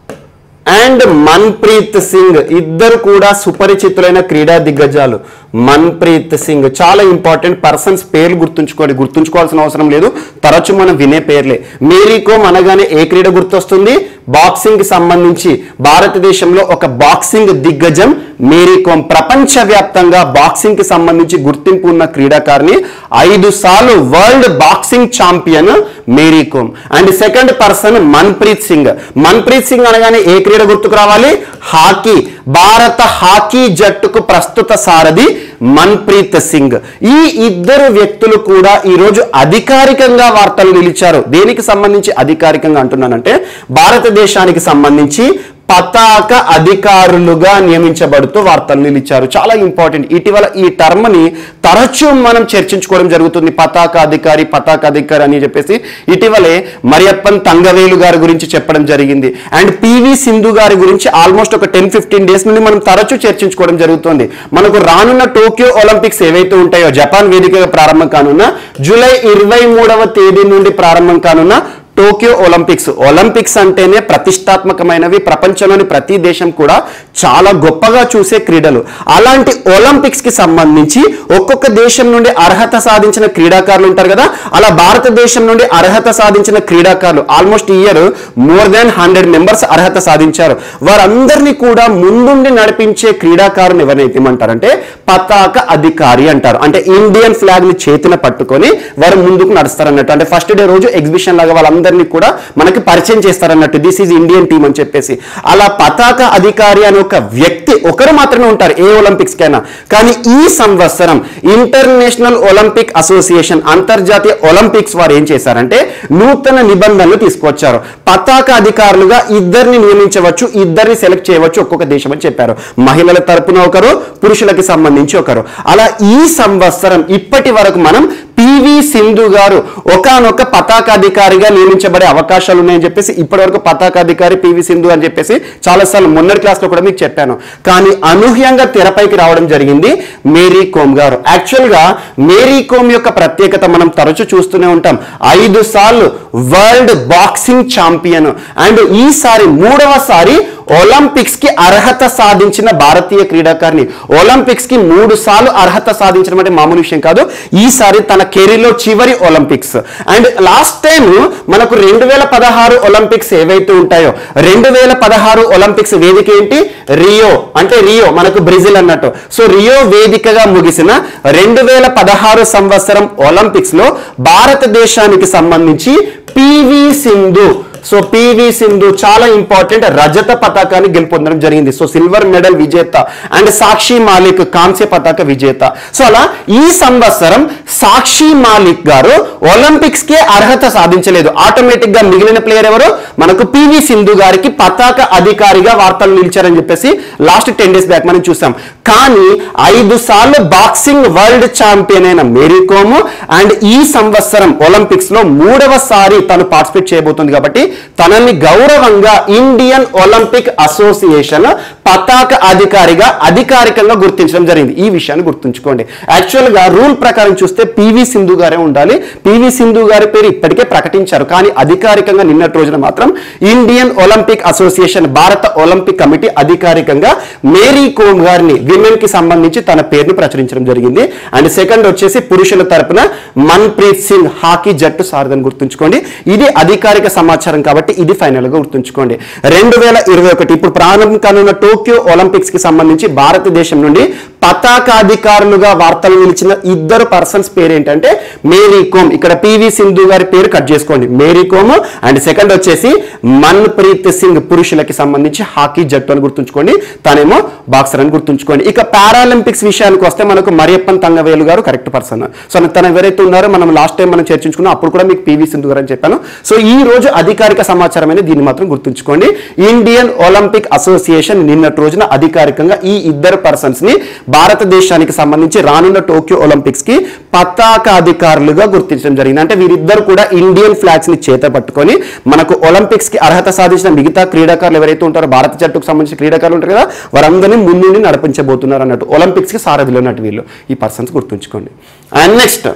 and Manpreet Singh ఇద్దరు కూడా సుపరిచితులైన క్రీడా దిగ్గజాలు మన్ప్రీత్ సింగ్ చాలా ఇంపార్టెంట్ పర్సన్స్ పేర్లు గుర్తుంచుకోండి గుర్తుంచుకోవాల్సిన అవసరం లేదు తరచు మనం వినే పేర్లే మేరీ కోమ్ అనగానే ఏ క్రీడ గుర్తొస్తుంది బాక్సింగ్ కి సంబంధించి భారతదేశంలో ఒక బాక్సింగ్ దిగ్గజం మేరీ కోమ్ ప్రపంచవ్యాప్తంగా బాక్సింగ్ కి సంబంధించి గుర్తింపు ఉన్న క్రీడాకారిణి ఐదు సార్లు world boxing champion Mary Kom and second person Manpreet Singh Manpreet Singh అనగానే ఏ క్రీడ గుర్తుకు రావాలి హాకీ భారత హాకీ జట్టుకు ప్రస్తుత సారథి మన్ప్రీత్ సింగ్ ఈ ఇద్దరు వ్యక్తులు కూడా ఈ రోజు అధికారికంగా వార్తలు నిలిచారు దేనికి సంబంధించి అధికారికంగా అంటున్నానంటే భారతదేశానికి సంబంధించి పతాక అధికారులుగా నియమించబడుతూ వార్తలు నిలిచారు చాలా ఇంపార్టెంట్ ఇటీవల ఈ టర్మ్ ని తరచూ మనం చర్చించుకోవడం జరుగుతుంది పతాక అధికారి పతాక అధికారి అని చెప్పేసి ఇటీవలే మరియప్పన్ తంగవేలు గారి గురించి చెప్పడం జరిగింది అండ్ పివి సింధు గారి గురించి ఆల్మోస్ట్ ఒక టెన్ ఫిఫ్టీన్ డేస్ నుండి మనం తరచూ చర్చించుకోవడం జరుగుతుంది మనకు రానున్న టోక్యో ఒలింపిక్స్ ఏవైతే ఉంటాయో జపాన్ వేదికగా ప్రారంభం కానున్న జూలై ఇరవై మూడవ తేదీ నుండి ప్రారంభం కానున్న టోక్యో ఒలింపిక్స్ ఒలింపిక్స్ అంటేనే ప్రతిష్టాత్మకమైనవి ప్రపంచంలోని ప్రతి దేశం కూడా చాలా గొప్పగా చూసే క్రీడలు అలాంటి ఒలింపిక్స్ కి సంబంధించి ఒక్కొక్క దేశం నుండి అర్హత సాధించిన క్రీడాకారులు ఉంటారు కదా అలా భారతదేశం నుండి అర్హత సాధించిన క్రీడాకారులు almost year more than hundred members అర్హత సాధించారు వారందరినీ కూడా ముందుండి నడిపించే క్రీడాకారుని ఎవరైతే ఏమంటారంటే పతాక అధికారి అంటారు అంటే ఇండియన్ ఫ్లాగ్ ని చేతిన పట్టుకొని వారు ముందుకు నడుస్తారన్నట్టు అంటే ఫస్ట్ డే రోజు ఎగ్జిబిషన్ లాగా వాళ్ళందరినీ కూడా మనకి పరిచయం చేస్తారన్నట్టు దిస్ ఈజ్ ఇండియన్ టీమ్ అని చెప్పేసి అలా పతాక అధికారి అనే ఒక వ్యక్తి ఒకరు మాత్రమే ఉంటారు ఏ ఒలింపిక్స్ కైనా కానీ ఈ సంవత్సరం ఇంటర్నేషనల్ ఒలింపిక్ అసోసియేషన్ అంతర్జాతీయ ఒలింపిక్స్ వారు ఏం చేశారంటే నూతన నిబంధనలు తీసుకొచ్చారు పతాక అధికారులుగా ఇద్దరిని నియమించవచ్చు ఇద్దరిని సెలెక్ట్ చేయవచ్చు ఒక్కొక్క దేశం అని చెప్పారు మహిళల తరపున ఒకరు పురుషులకి సంబంధించి ఒకరు అలా ఈ సంవత్సరం ఇప్పటి వరకు మనం పివి సింధు గారు ఒకనొక పతాకాధికారిగా నియమించబడే అవకాశాలు ఉన్నాయని చెప్పేసి ఇప్పటివరకు పతాకాధికారి పివి సింధు అని చెప్పేసి చాలాసార్లు మొన్నటి క్లాస్లో కూడా మీకు చెప్పాను కానీ అనూహ్యంగా తెరపైకి రావడం జరిగింది మేరీ కోమ్ గారు యాక్చువల్గా మేరీ కోమ్ యొక్క ప్రత్యేకత మనం తరచూ చూస్తూనే ఉంటాం ఐదు సార్లు వరల్డ్ బాక్సింగ్ ఛాంపియన్ అండ్ ఈసారి మూడవసారి ఒలింపిక్స్ కి అర్హత సాధించిన భారతీయ క్రీడాకారిణి ఒలింపిక్స్ కి మూడు సార్లు అర్హత సాధించడం అంటే మామూలు విషయం కాదు ఈసారి తన కెరీర్ లో చివరి ఒలింపిక్స్ అండ్ లాస్ట్ టైం మనకు రెండు వేల పదహారు ఒలింపిక్స్ ఏవైతే ఉంటాయో రెండు వేల పదహారు ఒలింపిక్స్ వేదిక ఏంటి రియో అంటే రియో మనకు బ్రెజిల్ అన్నట్టు సో రియో వేదికగా ముగిసిన రెండు వేల పదహారు సంవత్సరం ఒలింపిక్స్ లో భారతదేశానికి సంబంధించి పివి సింధు సో పివి సింధు చాలా ఇంపార్టెంట్ రజత పతాకాన్ని గెలుపొందడం జరిగింది సో సిల్వర్ మెడల్ విజేత అండ్ సాక్షి మాలిక్ కాంస్య పతాక విజేత సో అలా ఈ సంవత్సరం సాక్షి మాలిక్ గారు ఒలింపిక్స్ కి అర్హత సాధించలేదు ఆటోమేటిక్ గా మిగిలిన ప్లేయర్ ఎవరు మనకు పివి సింధు గారికి పతాక అధికారిగా వార్తలు నిలిచారని చెప్పేసి లాస్ట్ టెన్ డేస్ బ్యాక్ మనం చూసాం కానీ ఐదు సార్లు బాక్సింగ్ వరల్డ్ ఛాంపియన్ అయిన మేరీ కోమ్ అండ్ ఈ సంవత్సరం ఒలింపిక్స్ లో మూడవసారి తను పార్టిసిపేట్ చేయబోతుంది కాబట్టి తనని గౌరవంగా ఇండియన్ ఒలింపిక్ అసోసియేషన్ పతాక అధికారిగా అధికారికంగా గుర్తించడం జరిగింది ఈ విషయాన్ని గుర్తుంచుకోండి యాక్చువల్ గా రూల్ ప్రకారం చూస్తే పివి సింధు గారే ఉండాలి పివి సింధు గారి పేరు ఇప్పటికే ప్రకటించారు కానీ అధికారికంగా నిన్నటి రోజున మాత్రం ఇండియన్ ఒలింపిక్ అసోసియేషన్ భారత ఒలింపిక్ కమిటీ అధికారికంగా మేరీ కోమ్ గారిని విమెన్ కి సంబంధించి తన పేరును ప్రచురించడం జరిగింది అండ్ సెకండ్ వచ్చేసి పురుషుల తరపున మన్ప్రీత్ సింగ్ హాకీ జట్టు సారథని గుర్తుంచుకోండి ఇది అధికారిక సమాచారం కాబట్టి ఇది ఫైనల్ గా గుర్తుంచుకోండి రెండు వేల ఇరవై ఒకటి ఇప్పుడు ప్రారంభం కానున్న టోక్యో ఒలింపిక్స్ కి సంబంధించి భారతదేశం నుండి పతాకాధికారులుగా వార్తలు నిలిచిన ఇద్దరు పర్సన్స్ పేరు ఏంటంటే మేరీ కోమ్ ఇక్కడ పివి సింధు గారి పేరు కట్ చేసుకోండి మేరీ కోమ్ అండ్ సెకండ్ వచ్చేసి మన్ప్రీత్ సింగ్ పురుషులకి సంబంధించి హాకీ జట్టు అని గుర్తుంచుకోండి తనేమో బాక్సర్ అని గుర్తుంచుకోండి ఇక పారాలింపిక్స్ విషయానికి వస్తే మనకు మరియప్పన్ తంగవేలు గారు కరెక్ట్ పర్సన్ సో తను ఎవరైతే ఉన్నారో మనం లాస్ట్ టైం మనం చర్చించుకున్నాం అప్పుడు కూడా మీకు పివి సింధు గారు అని చెప్పాను సో ఈ రోజు అధికారిక సమాచారం అనేది దీన్ని మాత్రం గుర్తుంచుకోండి ఇండియన్ ఒలింపిక్ అసోసియేషన్ నిన్నటి రోజున అధికారికంగా ఈ ఇద్దరు పర్సన్స్ ని భారతదేశానికి సంబంధించి రానున్న టోక్యో ఒలింపిక్స్ కి పతాక అధికారులుగా గుర్తించడం జరిగింది అంటే వీరిద్దరు కూడా ఇండియన్ ఫ్లాగ్స్ ని చేత పట్టుకొని మనకు ఒలింపిక్స్ కి అర్హత సాధించిన మిగతా క్రీడాకారులు ఎవరైతే ఉంటారో భారత జట్టుకు సంబంధించిన క్రీడాకారులు ఉంటారు కదా వారందరినీ ముందుండి నడిపించబోతున్నారు అన్నట్టు ఒలింపిక్స్ కి సారథులు అన్నట్టు వీళ్ళు ఈ పర్సన్స్ గుర్తుంచుకోండి అండ్ నెక్స్ట్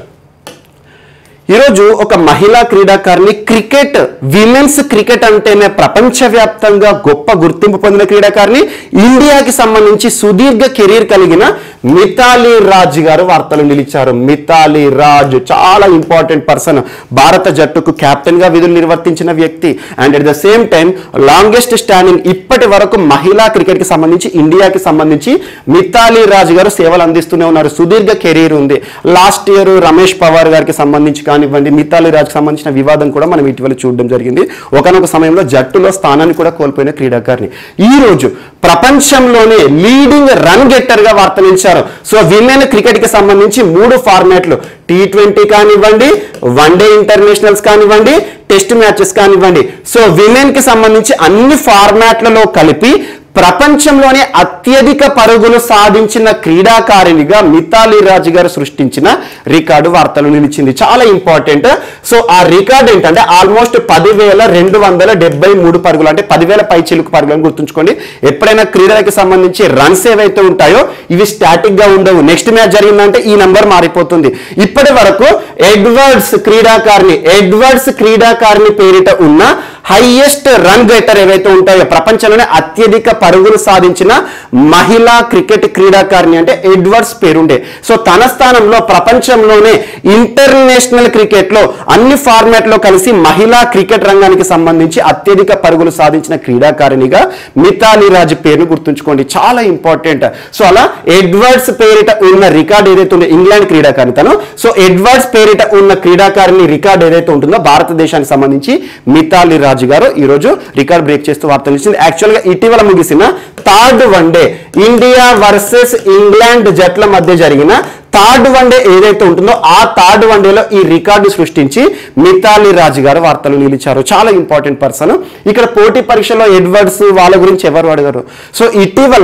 ఈరోజు ఒక మహిళా క్రీడాకారిణి క్రికెట్ విమెన్స్ క్రికెట్ అంటేనే ప్రపంచవ్యాప్తంగా గొప్ప గుర్తింపు పొందిన క్రీడాకారిణి ఇండియాకి సంబంధించి సుదీర్ఘ కెరీర్ కలిగిన మితాలి రాజ్ గారు వార్తలు నిలిచారు మితాలి రాజ్ చాలా ఇంపార్టెంట్ పర్సన్ భారత జట్టుకు కెప్టెన్ గా విధులు నిర్వర్తించిన వ్యక్తి and at the same time longest standing ఇప్పటి వరకు మహిళా క్రికెట్ కి సంబంధించి ఇండియాకి సంబంధించి మితాలి రాజ్ గారు సేవలు అందిస్తూనే ఉన్నారు సుదీర్ఘ కెరీర్ ఉంది లాస్ట్ ఇయర్ రమేష్ పవార్ గారికి సంబంధించి కానివ్వండి మితాలి రాజ్కి సంబంధించిన వివాదం కూడా మనం ఇటీవల చూడడం జరిగింది ఒకనొక సమయంలో జట్టులో స్థానాన్ని కూడా కోల్పోయిన క్రీడాకారిణి ఈ రోజు ప్రపంచంలోనే లీడింగ్ రన్ గెట్టర్ గా వార్త నిలిచారు సో విమెన్ క్రికెట్ కి సంబంధించి మూడు ఫార్మాట్లు టీ ట్వంటీ కానివ్వండి వన్ డే ఇంటర్నేషనల్స్ కానివ్వండి టెస్ట్ మ్యాచెస్ కానివ్వండి సో విమెన్ కి సంబంధించి అన్ని ఫార్మాట్లలో కలిపి ప్రపంచంలోనే అత్యధిక పరుగులు సాధించిన క్రీడాకారిణిగా మితాలి రాజ్ గారు సృష్టించిన రికార్డు వార్తలు నిలిచింది చాలా ఇంపార్టెంట్ సో ఆ రికార్డు ఏంటంటే ఆల్మోస్ట్ పదివేల రెండు వందల డెబ్బై మూడు పరుగులు అంటే పదివేల పై చిలుకు పరుగులు అని గుర్తుంచుకోండి ఎప్పుడైనా క్రీడలకి సంబంధించి రన్స్ ఏవైతే ఉంటాయో ఇవి స్టాటిక్ గా ఉండవు నెక్స్ట్ మ్యాచ్ జరిగిందంటే ఈ నంబర్ మారిపోతుంది ఇప్పటి వరకు ఎడ్వర్డ్స్ క్రీడాకారిణి ఎడ్వర్డ్స్ క్రీడాకారిణి పేరిట ఉన్న హైయెస్ట్ రన్ గెటర్ ఏవైతే ఉంటాయో ప్రపంచంలోనే అత్యధిక పరుగులు సాధించిన మహిళా క్రికెట్ క్రీడాకారిణి అంటే ఎడ్వర్డ్స్ పేరుండే సో తన స్థానంలో ప్రపంచంలోనే ఇంటర్నేషనల్ క్రికెట్ లో అన్ని ఫార్మాట్ లో కలిసి మహిళా క్రికెట్ రంగానికి సంబంధించి అత్యధిక పరుగులు సాధించిన క్రీడాకారిణిగా మితాలి రాజ్ పేరును గుర్తుంచుకోండి చాలా ఇంపార్టెంట్ సో అలా ఎడ్వర్డ్స్ పేరిట ఉన్న రికార్డ్ ఏదైతే ఉందో ఇంగ్లాండ్ క్రీడాకారిణి తను సో ఎడ్వర్డ్స్ పేరిట ఉన్న క్రీడాకారిణి రికార్డ్ ఏదైతే ఉంటుందో భారతదేశానికి సంబంధించి మితాలి రాజు గారు ఈ రోజు రికార్డ్ బ్రేక్ చేస్తూ వార్తలు ఇచ్చింది యాక్చువల్ గా ఇటీవల ముగిసిన third one day India versus England జట్ల మధ్య జరిగిన థర్డ్ వన్డే ఏదైతే ఉంటుందో ఆ థర్డ్ వన్డేలో ఈ రికార్డు సృష్టించి మితాలి రాజు గారు వార్తలు నిలిచారు చాలా ఇంపార్టెంట్ పర్సన్ ఇక్కడ పోటీ పరీక్షలో ఎడ్వర్డ్స్ వాళ్ళ గురించి ఎవరు అడగరు సో ఇటీవల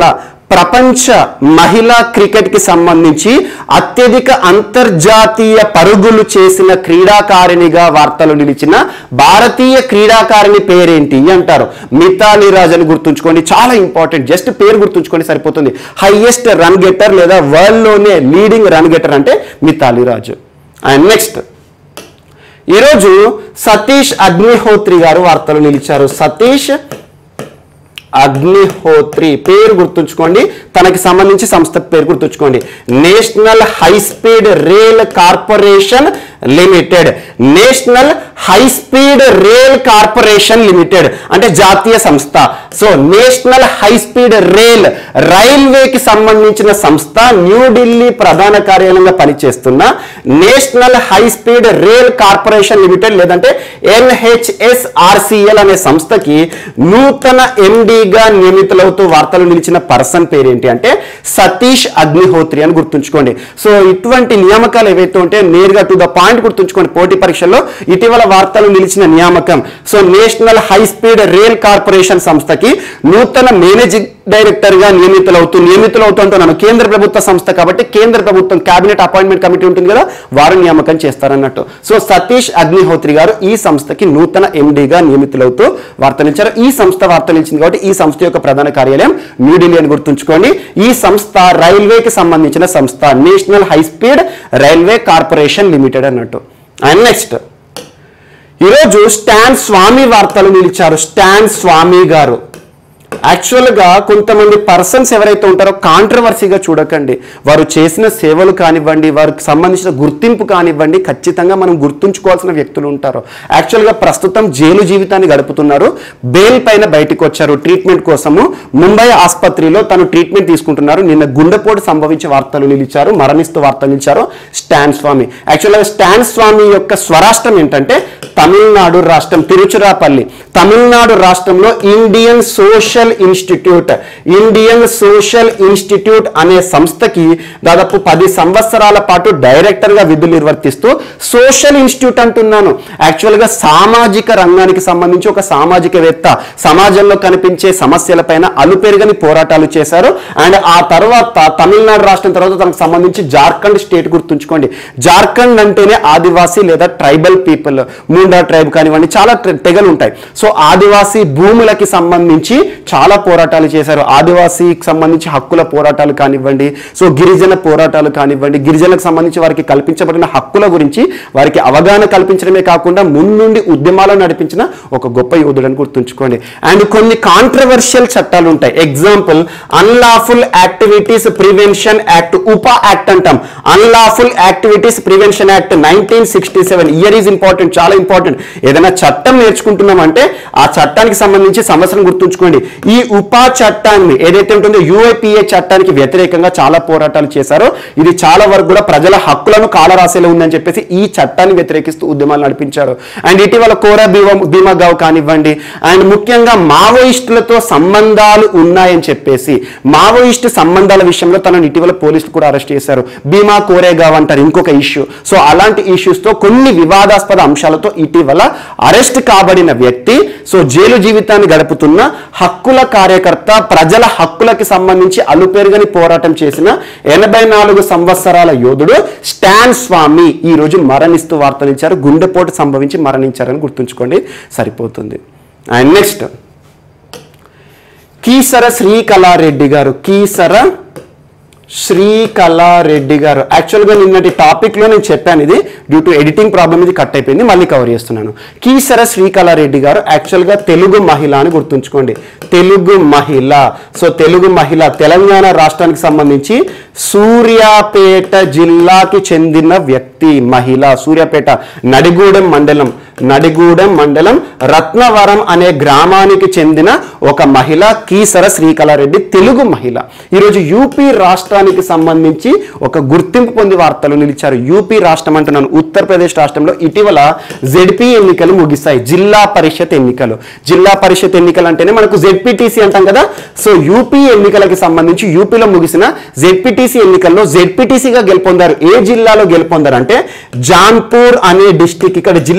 ప్రపంచ మహిళా క్రికెట్ కి సంబంధించి అత్యధిక అంతర్జాతీయ పరుగులు చేసిన క్రీడాకారిణిగా వార్తలు నిలిచిన భారతీయ క్రీడాకారిణి పేరేంటి అంటారు మితాలి రాజ్ అని గుర్తుంచుకోండి చాలా ఇంపార్టెంట్ జస్ట్ పేరు గుర్తుంచుకోండి సరిపోతుంది హైయెస్ట్ రన్ గెటర్ లేదా వరల్డ్ లోనే లీడింగ్ రన్ గెటర్ అంటే మితాలి రాజు అండ్ నెక్స్ట్ ఈరోజు సతీష్ అగ్నిహోత్రి గారు వార్తలు నిలిచారు సతీష్ అగ్నిహోత్రి పేరు గుర్తుంచుకోండి తనకి సంబంధించి సంస్థ పేరు గుర్తుంచుకోండి national high speed rail corporation limited national high speed rail corporation limited అంటే జాతీయ సంస్థ so national high speed rail రైల్వేకి సంబంధించిన సంస్థ న్యూఢిల్లీ ప్రధాన కార్యాలయంగా పనిచేస్తున్న national high speed rail corporation limited లేదంటే ఎన్హెచ్ఎస్ఆర్సిఎల్ అనే సంస్థకి నూతన ఎండిగా నియమితులవుతూ వార్తలు నిలిచిన పర్సన్ పేరేంటి అంటే సతీష్ అగ్నిహోత్రి అని గుర్తుంచుకోండి సో ఇటువంటి నియామకాలు ఏవైతే ఉంటే నేరుగా టు ద పాయింట్ గుర్తుంచుకోండి పోటీ పరీక్షల్లో ఇటీవల వార్తలు నిలిచిన నియామకం so national high speed rail corporation సంస్థకి నూతన మేనేజింగ్ డైరెక్టర్ గా నియమితులవుతూ నియమితులవుతూ అంటున్నాను కేంద్ర ప్రభుత్వ సంస్థ కాబట్టి కేంద్ర ప్రభుత్వం కేబినెట్ అపాయింట్మెంట్ కమిటీ ఉంటుంది కదా వారు నియామకం చేస్తారన్నట్టు సో సతీష్ అగ్నిహోత్రి గారు ఈ సంస్థకి నూతన ఎండీగా నియమితులవుతూ వార్తలించారు ఈ సంస్థ వార్తలించింది కాబట్టి ఈ సంస్థ యొక్క ప్రధాన కార్యాలయం న్యూఢిల్లీ అని గుర్తుంచుకోండి ఈ సంస్థ రైల్వేకి సంబంధించిన సంస్థ national high speed railway corporation limited అన్నట్టు అండ్ నెక్స్ట్ ఈరోజు స్టాన్ స్వామి వార్తలు నిలిచారు స్టాన్ స్వామి గారు యాక్చువల్గా కొంతమంది పర్సన్స్ ఎవరైతే ఉంటారో కాంట్రవర్సీగా చూడకండి వారు చేసిన సేవలు కానివ్వండి వారికి సంబంధించిన గుర్తింపు కానివ్వండి ఖచ్చితంగా మనం గుర్తుంచుకోవాల్సిన వ్యక్తులు ఉంటారు యాక్చువల్గా ప్రస్తుతం జైలు జీవితాన్ని గడుపుతున్నారు బెయిల్ పైన బయటకు వచ్చారు ట్రీట్మెంట్ కోసము ముంబై ఆసుపత్రిలో తను ట్రీట్మెంట్ తీసుకుంటున్నారు నిన్న గుండెపోటు సంభవించి వార్తలు నిలిచారు మరణిస్తూ వార్తలు నిలిచారు స్టాన్ స్వామి యాక్చువల్గా స్టాన్ స్వామి యొక్క స్వరాష్ట్రం ఏంటంటే తమిళనాడు రాష్ట్రం తిరుచిరాపల్లి తమిళనాడు రాష్ట్రంలో Indian social institute Indian social institute అనే సంస్థకి దాదాపు పది సంవత్సరాల పాటు డైరెక్టర్ గా విధులు నిర్వర్తిస్తూ సోషల్ ఇన్స్టిట్యూట్ అంటున్నాను యాక్చువల్ గా సామాజిక రంగానికి సంబంధించి ఒక సామాజికవేత్త సమాజంలో కనిపించే సమస్యలపైన అలుపెరుగని పోరాటాలు చేశారు అండ్ ఆ తర్వాత తమిళనాడు రాష్ట్రం తర్వాత తనకు సంబంధించి జార్ఖండ్ స్టేట్ గుర్తుంచుకోండి జార్ఖండ్ అంటేనే ఆదివాసీ లేదా ట్రైబల్ పీపుల్ ముండా ట్రైబ్ కానివ్వండి చాలా ట్ర- తెగలు ఉంటాయి సో ఆదివాసీ భూములకి సంబంధించి చాలా పోరాటాలు చేశారు ఆదివాసీకి సంబంధించి హక్కుల పోరాటాలు కానివ్వండి సో గిరిజన పోరాటాలు కానివ్వండి గిరిజనులకు సంబంధించి వారికి కల్పించబడిన హక్కుల గురించి వారికి అవగాహన కల్పించడమే కాకుండా ముందుండి ఉద్యమాలను నడిపించిన ఒక గొప్ప యోధుడని గుర్తుంచుకోండి అండ్ కొన్ని కాంట్రవర్షియల్ చట్టాలు ఉంటాయి example unlawful activities prevention act UAPA act అంటాం unlawful activities prevention act nineteen sixty seven year is important చాలా ఇంపార్టెంట్ ఏదైనా చట్టం నేర్చుకుంటున్నామంటే ఆ చట్టానికి సంబంధించి సంవత్సరం గుర్తుంచుకోండి ఈ ఉపా చట్టాన్ని ఏదైతే ఉంటుందో యుఐపిఏ చట్టానికి వ్యతిరేకంగా చాలా పోరాటాలు చేశారో ఇది చాలా వరకు కూడా ప్రజల హక్కులను కాలరాసేలా ఉందని చెప్పేసి ఈ చట్టాన్ని వ్యతిరేకిస్తూ ఉద్యమాలు నడిపించారు అండ్ ఇటీవల కోరా భీమా భీమాగావ్ కానివ్వండి అండ్ ముఖ్యంగా మావోయిస్టులతో సంబంధాలు ఉన్నాయని చెప్పేసి మావోయిస్టు సంబంధాల విషయంలో తనను ఇటీవల పోలీసులు కూడా అరెస్ట్ చేశారు భీమా కోరేగావ్ అంటారు ఇంకొక ఇష్యూ సో అలాంటి issues తో కొన్ని వివాదాస్పద అంశాలతో ఇటీవల అరెస్ట్ కాబడిన వ్యక్తి సో జైలు జీవితాన్ని గడుపుతున్న హక్కుల కార్యకర్త ప్రజల హక్కులకి సంబంధించి అలుపెరుగని పోరాటం చేసిన ఎనభై నాలుగు సంవత్సరాల యోధుడు స్టాన్ స్వామి ఈ రోజు మరణిస్తూ వార్తలిచ్చారు గుండెపోటు సంభవించి మరణించారని గుర్తుంచుకోండి సరిపోతుంది అండ్ నెక్స్ట్ కీసర శ్రీకళారెడ్డి గారు కీసర శ్రీకళారెడ్డి గారు యాక్చువల్గా నిన్నటి టాపిక్లో నేను చెప్పాను ఇది డ్యూ టు ఎడిటింగ్ ప్రాబ్లమ్ ఇది కట్ అయిపోయింది మళ్ళీ కవర్ చేస్తున్నాను కీసర శ్రీకళారెడ్డి గారు యాక్చువల్గా తెలుగు మహిళ అని గుర్తుంచుకోండి తెలుగు మహిళ సో తెలుగు మహిళ తెలంగాణ రాష్ట్రానికి సంబంధించి సూర్యాపేట జిల్లాకి చెందిన వ్యక్తి మహిళ సూర్యాపేట నడిగూడెం మండలం నడిగూడెం మండలం రత్నవరం అనే గ్రామానికి చెందిన ఒక మహిళ కీసర శ్రీకళారెడ్డి తెలుగు మహిళ ఈరోజు యూపీ రాష్ట్రానికి సంబంధించి ఒక గుర్తింపు పొంది వార్తలు నిలిచారు యూపీ రాష్ట్రం అంటున్నాను ఉత్తరప్రదేశ్ రాష్ట్రంలో ఇటీవల జెడ్పీ ఎన్నికలు ముగిశాయి జిల్లా పరిషత్ ఎన్నికలు జిల్లా పరిషత్ ఎన్నికలు అంటేనే మనకు జెడ్పీటీసీ అంటాం కదా సో యూపీ ఎన్నికలకి సంబంధించి యూపీలో ముగిసిన జెడ్పీటీసీ ఎన్నికల్లో జెడ్పీటీసీగా గెలుపొందారు ఏ జిల్లాలో గెలుపొందారు అంటే జాన్పూర్ అనే డిస్టిక్ ఇక్కడ జిల్లా పేరు కూడా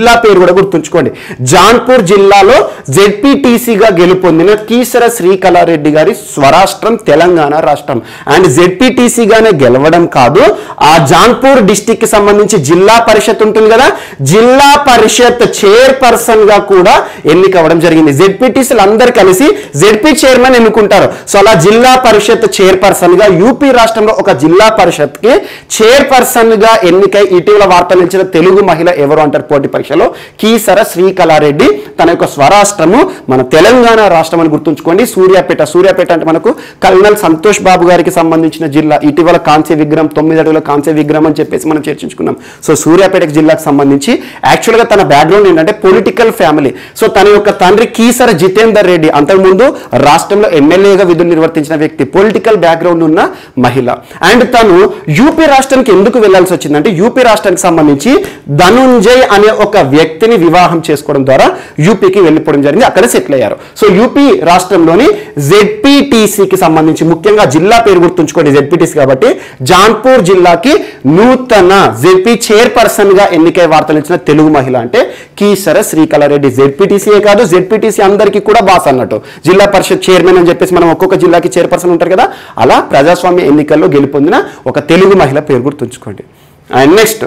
కూడా గుర్తుంచుకోండి జాన్పూర్ జిల్లాలో జెడ్పీటీసీగా గెలుపొందిన కీసర శ్రీకళారెడ్డి గారి స్వరాష్ట్రం తెలంగాణ రాష్ట్రం అండ్ జెడ్పీటీసీగానే గెలవడం కాదు ఆ జాన్పూర్ డిస్టిక్ కి సంబంధించి జిల్లా పరిషత్ ఉంటుంది కదా జిల్లా పరిషత్ చైర్పర్సన్ గా కూడా ఎన్నికవ్వడం జరిగింది జెడ్పీటీసీలు అందరు కలిసి జెడ్పీ చైర్మన్ ఎన్నుకుంటారు సో అలా జిల్లా పరిషత్ చైర్పర్సన్ గా యూపీ రాష్ట్రంలో ఒక జిల్లా పరిషత్ కి చైర్పర్సన్ గా ఎన్నికై ఇటీవల వార్తలు ఇచ్చిన తెలుగు మహిళ ఎవరు అంటారు పోటీ పరీక్షలో కీసర శ్రీకళారెడ్డి తన యొక్క స్వరాష్ట్రము మన తెలంగాణ రాష్ట్రం అని గుర్తుంచుకోండి సూర్యాపేట సూర్యాపేట అంటే మనకు కల్నల్ సంతోష్ బాబు గారికి సంబంధించిన జిల్లా ఇటీవల కాంస్య విగ్రహం తొమ్మిది అడుగుల కాంస్య విగ్రహం అని చెప్పేసి మనం చర్చించుకున్నాం సో సూర్యాపేట జిల్లాకు సంబంధించి యాక్చువల్గా తన బ్యాక్గ్రౌండ్ ఏంటంటే పొలిటికల్ ఫ్యామిలీ సో తన యొక్క తండ్రి కీసర జితేందర్ రెడ్డి అంతకుముందు రాష్ట్రంలో ఎమ్మెల్యేగా విధులు నిర్వర్తించిన వ్యక్తి పొలిటికల్ బ్యాక్గ్రౌండ్ ఉన్న మహిళ అండ్ తను యూపీ రాష్ట్రానికి ఎందుకు వెళ్లాల్సి వచ్చిందంటే యూపీ రాష్ట్రానికి సంబంధించి ధనుంజయ్ అనే ఒక వ్యక్తిని వివాహం చేసుకోవడం ద్వారా యూపీకి వెళ్ళిపోవడం జరిగింది అక్కడ సెటిల్ అయ్యారు సో యూపీ రాష్ట్రంలోని జెడ్పీటీసీకి సంబంధించి ముఖ్యంగా జిల్లా పేరు గుర్తుంచుకోండి జెడ్పీటీసీ కాబట్టి జాన్పూర్ జిల్లాకి నూతన జెడ్పీ చైర్పర్సన్ గా ఎన్నికై వార్తలు ఇచ్చిన తెలుగు మహిళ అంటే కీసర శ్రీకళారెడ్డి జెడ్పీటీసీయే కాదు జెడ్పీటీసీ అందరికీ కూడా బాస్ అన్నట్టు జిల్లా పరిషత్ చైర్మన్ అని చెప్పేసి మనం ఒక్కొక్క జిల్లాకి చైర్పర్సన్ ఉంటారు కదా అలా ప్రజాస్వామ్య ఎన్నికల్లో గెలుపొందిన ఒక తెలుగు మహిళ పేరు గుర్తుంచుకోండి అండ్ నెక్స్ట్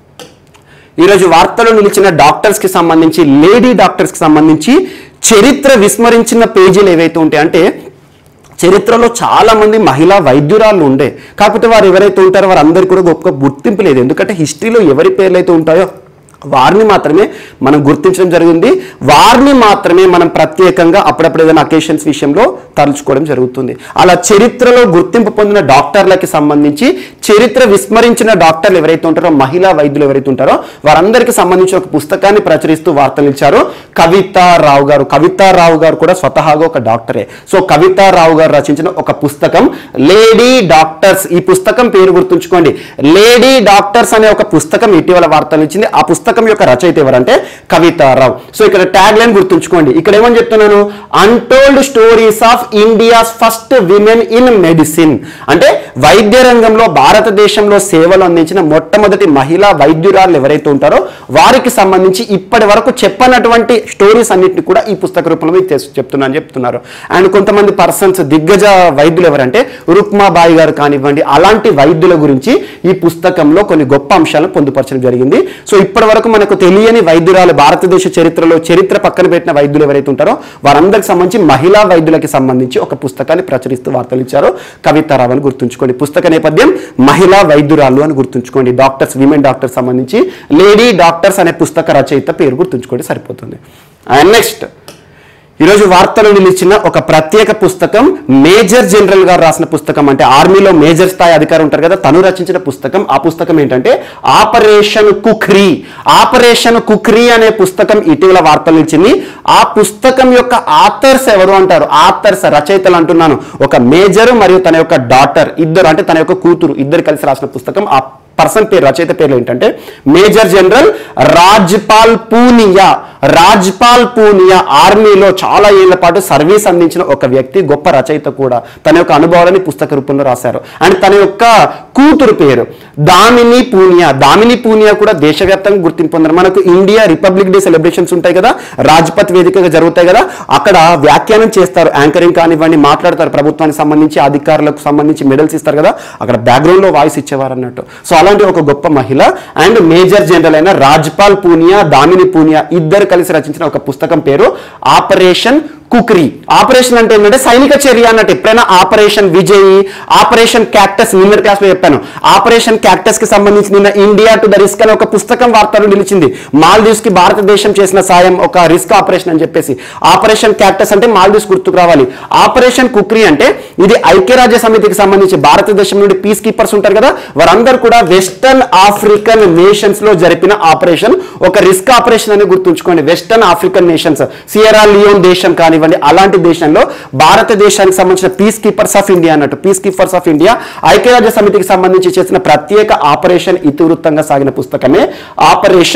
ఈరోజు వార్తలో నిలిచిన డాక్టర్స్ కి సంబంధించి లేడీ డాక్టర్స్ కి సంబంధించి చరిత్ర విస్మరించిన పేజీలు ఏవైతే ఉంటాయి అంటే చరిత్రలో చాలా మంది మహిళా వైద్యురాళ్ళు ఉండే కాకపోతే వారు ఎవరైతే ఉంటారో వారందరికీ కూడా గొప్ప గుర్తింపు లేదు ఎందుకంటే హిస్టరీలో ఎవరి పేర్లు అయితే ఉంటాయో వారిని మాత్రమే మనం గుర్తించడం జరిగింది వారిని మాత్రమే మనం ప్రత్యేకంగా అప్పుడప్పుడు ఏదైనా అకేషన్స్ విషయంలో తలుచుకోవడం జరుగుతుంది అలా చరిత్రలో గుర్తింపు పొందిన డాక్టర్లకి సంబంధించి చరిత్ర విస్మరించిన డాక్టర్లు ఎవరైతే ఉంటారో మహిళా వైద్యులు ఎవరైతే ఉంటారో వారందరికీ సంబంధించి ఒక పుస్తకాన్ని ప్రచురిస్తూ వార్తలు ఇచ్చారు కవితారావు గారు కవితారావు గారు కూడా స్వతహాగా ఒక డాక్టరే సో కవితారావు గారు రచించిన ఒక పుస్తకం లేడీ డాక్టర్స్ ఈ పుస్తకం పేరు గుర్తుంచుకోండి లేడీ డాక్టర్స్ అనే ఒక పుస్తకం ఇటీవల వార్తలు ఇచ్చింది ఆ పుస్తకం యొక్క రచయిత ఎవరంటే కవితారావు సో ఇక్కడ ట్యాగ్ లైన్ గుర్తుంచుకోండి ఇక్కడ ఏమని చెప్తున్నాను untold stories of India's first women in medicine అంటే వైద్య రంగంలో భారతదేశంలో సేవలు అందించిన మొట్టమొదటి మహిళా వైద్యురాలు ఎవరైతే ఉంటారో వారికి సంబంధించి ఇప్పటి వరకు చెప్పనటువంటి స్టోరీస్ అన్నింటినీ కూడా ఈ పుస్తక రూపంలో మీకు తెస్- చెప్తున్నాను చెప్తున్నారు అండ్ కొంతమంది పర్సన్స్ దిగ్గజ వైద్యులు ఎవరంటే రుక్మాబాయి గారు కానివ్వండి అలాంటి వైద్యుల గురించి ఈ పుస్తకంలో కొన్ని గొప్ప అంశాలను పొందుపరచడం జరిగింది సో ఇప్పటి వరకు మనకు తెలియని వైద్యురాలు భారతదేశ చరిత్రలో చరిత్ర పక్కన పెట్టిన వైద్యులు ఎవరైతే ఉంటారో వారందరికి సంబంధించి మహిళా వైద్యులకి సంబంధించి ఒక పుస్తకాన్ని ప్రచురిస్తూ వార్తలు ఇచ్చారు కవితారావు అని గుర్తుంచుకోండి పుస్తక నేపథ్యం మహిళా వైద్యురాలు అని గుర్తుంచుకోండి డాక్టర్స్ విమెన్ డాక్టర్స్ సంబంధించి లేడీ డాక్టర్స్ అనే పుస్తక రచయిత పేరు గుర్తుంచుకోండి సరిపోతుంది అండ్ నెక్స్ట్ ఈరోజు వార్తలు నిలిచిన ఒక ప్రత్యేక పుస్తకం మేజర్ జనరల్ గారు రాసిన పుస్తకం అంటే ఆర్మీలో మేజర్ స్థాయి అధికారి ఉంటారు కదా తను రచించిన పుస్తకం ఆ పుస్తకం ఏంటంటే ఆపరేషన్ కుక్రీ ఆపరేషన్ కుక్రీ అనే పుస్తకం ఇటీవల వార్తలు నిలిచింది ఆ పుస్తకం యొక్క ఆథర్స్ ఎవరు అంటారు ఆథర్స్ రచయితలు అంటున్నాను ఒక మేజర్ మరియు తన యొక్క డాటర్ ఇద్దరు అంటే తన యొక్క కూతురు ఇద్దరు కలిసి రాసిన పుస్తకం ఆ పర్సన్ పేరు రచయిత పేర్లు ఏంటంటే మేజర్ జనరల్ రాజ్పాల్ పూనియా రాజ్పాల్ పూనియా ఆర్మీలో చాలా ఏళ్ల పాటు సర్వీస్ అందించిన ఒక వ్యక్తి గొప్ప రచయిత కూడా తన యొక్క అనుభవాలని పుస్తక రూపంలో రాశారు అండ్ తన యొక్క కూతురు పేరు దామిని పూనియా దామిని పూనియా కూడా దేశవ్యాప్తంగా గుర్తింపు పొందారు మనకు ఇండియా రిపబ్లిక్ డే సెలబ్రేషన్స్ ఉంటాయి కదా రాజ్పథ్ వేదికగా జరుగుతాయి కదా అక్కడ వ్యాఖ్యానం చేస్తారు యాంకరింగ్ కానివ్వండి మాట్లాడతారు ప్రభుత్వానికి సంబంధించి అధికారులకు సంబంధించి మెడల్స్ ఇస్తారు కదా అక్కడ బ్యాక్గ్రౌండ్ లో వాయిస్ ఇచ్చేవారు అన్నట్టు సో అలాంటి ఒక గొప్ప మహిళ అండ్ మేజర్ జనరల్ అయిన రాజ్పాల్ పూనియా దామిని పూనియా ఇద్దరు కలిసి రచించిన ఒక పుస్తకం పేరు ఆపరేషన్ కుక్రీ ఆపరేషన్ అంటే ఏంటంటే సైనిక చర్య అన్నట్టు ఎప్పుడైనా ఆపరేషన్ విజయ్ ఆపరేషన్ క్యాక్టస్ నిన్న క్లాస్ లో చెప్పాను ఆపరేషన్ క్యాక్టస్ కి సంబంధించి నిన్న ఇండియా టు ద రిస్క్ అనే ఒక పుస్తకం వార్తలు నిలిచింది మాల్దీవ్స్ కి భారతదేశం చేసిన సాయం ఒక రిస్క్ ఆపరేషన్ అని చెప్పేసి ఆపరేషన్ క్యాక్టస్ అంటే మాల్దీవ్స్ గుర్తుకు రావాలి ఆపరేషన్ కుక్రీ అంటే ఇది ఐక్యరాజ్య సమితికి సంబంధించి భారతదేశం నుండి పీస్ కీపర్స్ ఉంటారు కదా వారందరూ కూడా వెస్టర్న్ ఆఫ్రికన్ నేషన్స్ లో జరిపిన ఆపరేషన్ ఒక రిస్క్ ఆపరేషన్ అని గుర్తుంచుకోండి western African nations Sierra Leone దేశం కానివ్వండి అలాంటి దేశంలో భారతదేశానికి సంబంధించిన పీస్ కీపర్స్ ఆఫ్ ఇండియా అన్నట్టు పీస్ కీపర్స్ ఆఫ్ ఇండియా ఐక్యరాజ్య సమితికి సంబంధించి చేసిన ప్రత్యేక ఆపరేషన్ ఇతివృత్తంగా సాగిన పుస్తకమే ఆపరేషన్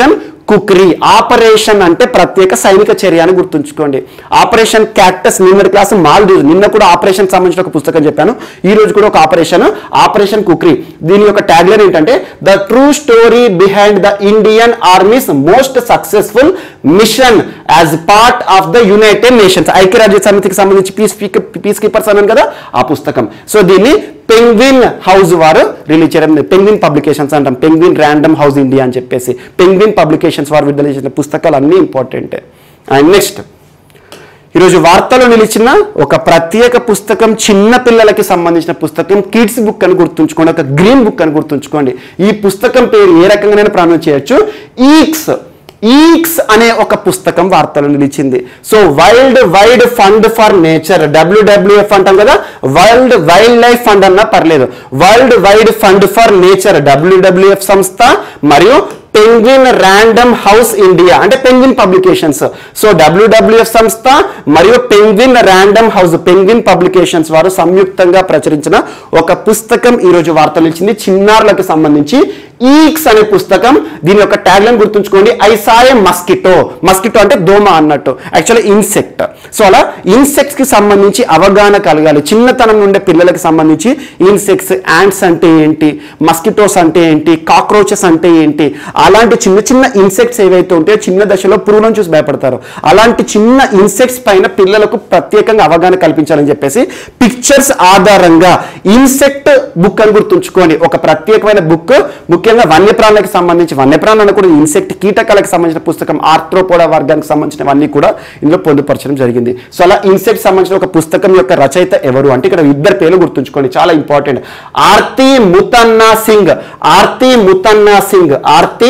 కుక్రీ ఆపరేషన్ అంటే ప్రత్యేక సైనిక చర్య అని గుర్తుంచుకోండి ఆపరేషన్ క్యాక్టస్ నిన్నటి క్లాస్ మాల్దీవ్ నిన్న కూడా ఆపరేషన్ సంబంధించిన ఒక పుస్తకం చెప్పాను ఈ రోజు కూడా ఒక ఆపరేషన్ ఆపరేషన్ కుక్రీ దీని యొక్క ట్యాగ్లైన్ ఏంటంటే the true story behind the Indian army's most successful mission as part of the United Nations ఐక్యరాజ్య సమితికి సంబంధించి పీస్ పీస్ కీపర్స్ అన్నాను కదా ఆ పుస్తకం సో దీన్ని పెంగ్విన్ హౌస్ వారు రిలీజ్ చేయడం పెంగ్విన్ పబ్లికేషన్స్ అంటాం పెంగ్విన్ ర్యాండమ్ హౌస్ ఇండియా అని చెప్పేసి పెంగ్విన్ పబ్లికేషన్స్ వారు విడుదల చేసిన పుస్తకాలు అన్నీ ఇంపార్టెంట్ అండ్ నెక్స్ట్ ఈరోజు వార్తలో నిలిచిన ఒక ప్రత్యేక పుస్తకం చిన్న పిల్లలకి సంబంధించిన పుస్తకం కిడ్స్ బుక్ అని గుర్తుంచుకోండి ఒక గ్రీన్ బుక్ అని గుర్తుంచుకోండి ఈ పుస్తకం పేరు ఏ రకంగానైనా ప్రొనౌన్స్ చేయొచ్చు ఈక్స్ ఈక్స్ అనే ఒక పుస్తకం వార్తలో నిలిచింది so wild wide fund for nature WWF అంటాం కదా వరల్డ్ వైల్డ్ లైఫ్ ఫండ్ అన్నా పర్లేదు world wide fund for nature WWF సంస్థ మరియు పెంగ్విన్ ర్యాండమ్ హౌస్ ఇండియా అంటే పెంగ్విన్ పబ్లికేషన్స్ సో డబ్ల్యూడబ్ల్యూఎఫ్ సంస్థ మరియు Penguin Random House Penguin publications వారు సంయుక్తంగా ప్రచురించిన ఒక పుస్తకం ఈ రోజు వార్తలు ఇచ్చింది చిన్నారులకు సంబంధించి ఈక్స్ అనే పుస్తకం దీని యొక్క ట్యాగ్లైన్ గుర్తుంచుకోండి ఐసాయ మస్కిటో మస్కిటో అంటే దోమ అన్నట్టు యాక్చువల్లీ ఇన్సెక్ట్ సో అలా ఇన్సెక్ట్స్ కి సంబంధించి అవగాహన కలగాలి చిన్నతనం నుండే పిల్లలకి సంబంధించి ఇన్సెక్ట్స్ యాంట్స్ అంటే ఏంటి మస్కిటోస్ అంటే ఏంటి కాక్రోచెస్ అంటే ఏంటి అలాంటి చిన్న చిన్న ఇన్సెక్ట్స్ ఏవైతే ఉంటాయో చిన్న దశలో పురుగులను చూసి భయపడతారు అలాంటి చిన్న ఇన్సెక్ట్స్ పైన పిల్లలకు ప్రత్యేకంగా అవగాహన కల్పించాలని చెప్పేసి పిక్చర్స్ ఆధారంగా ఇన్సెక్ట్ బుక్ అని గుర్తుంచుకోండి ఒక ప్రత్యేకమైన బుక్ ముఖ్యంగా వన్యప్రాణులకు సంబంధించి వన్యప్రాణులను కూడా ఇన్సెక్ట్ కీటకాలకు సంబంధించిన పుస్తకం ఆర్థ్రోపోడా వర్గానికి సంబంధించినవన్నీ కూడా ఇందులో పొందుపరచడం జరిగింది సో అలా ఇన్సెక్ట్ సంబంధించిన ఒక పుస్తకం యొక్క రచయిత ఎవరు అంటే ఇక్కడ ఇద్దరు పేర్లు గుర్తుంచుకోండి చాలా ఇంపార్టెంట్ ఆర్తి ముతన్నా సింగ్ ఆర్తి ముతన్నా సింగ్ ఆర్తి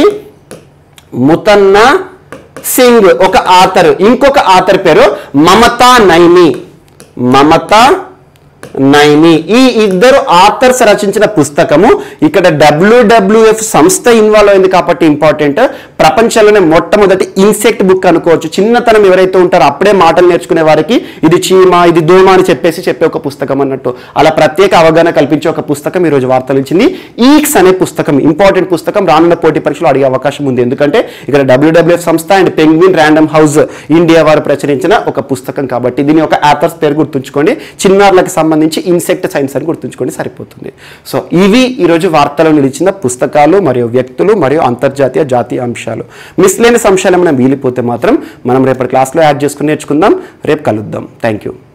ముతన్నా సింగ్ ఒక ఆథర్ ఇంకొక ఆథర్ పేరు మమతా నైని మమతా నైని ఈ ఇద్దరు ఆథర్స్ రచించిన పుస్తకము ఇక్కడ డబ్ల్యూడబ్ల్యూఎఫ్ సంస్థ ఇన్వాల్వ్ అయింది కాబట్టి ఇంపార్టెంట్ ప్రపంచంలోనే మొట్టమొదటి ఇన్సెక్ట్ బుక్ అనుకోవచ్చు చిన్నతనం ఎవరైతే ఉంటారో అప్పుడే మాటలు నేర్చుకునే వారికి ఇది చీమ ఇది దోమ అని చెప్పేసి చెప్పే ఒక పుస్తకం అన్నట్టు అలా ప్రత్యేక అవగాహన కల్పించే ఒక పుస్తకం ఈరోజు వార్తలు ఇచ్చింది ఈక్స్ అనే పుస్తకం ఇంపార్టెంట్ పుస్తకం రానున్న పోటీ పరీక్షలో అడిగే అవకాశం ఉంది ఎందుకంటే ఇక్కడ డబ్ల్యూడబ్ల్యూఎఫ్ సంస్థ and Penguin Random House India వారు ప్రచురించిన ఒక పుస్తకం కాబట్టి దీని ఒక ఆథర్స్ పేరు గుర్తుంచుకోండి చిన్నారులకు సంబంధించి ఇన్సెక్ట్ సైన్స్ అని గుర్తుంచుకోండి సరిపోతుంది సో ఇవి ఈరోజు వార్తలో నిలిచిన పుస్తకాలు మరియు వ్యక్తులు మరియు అంతర్జాతీయ జాతీయ అంశాలు మిస్లేని అంశాలు ఏమైనా వీలిపోతే మాత్రం మనం రేపటి క్లాస్లో యాడ్ చేసుకుని నేర్చుకుందాం రేపు కలుద్దాం థ్యాంక్ యూ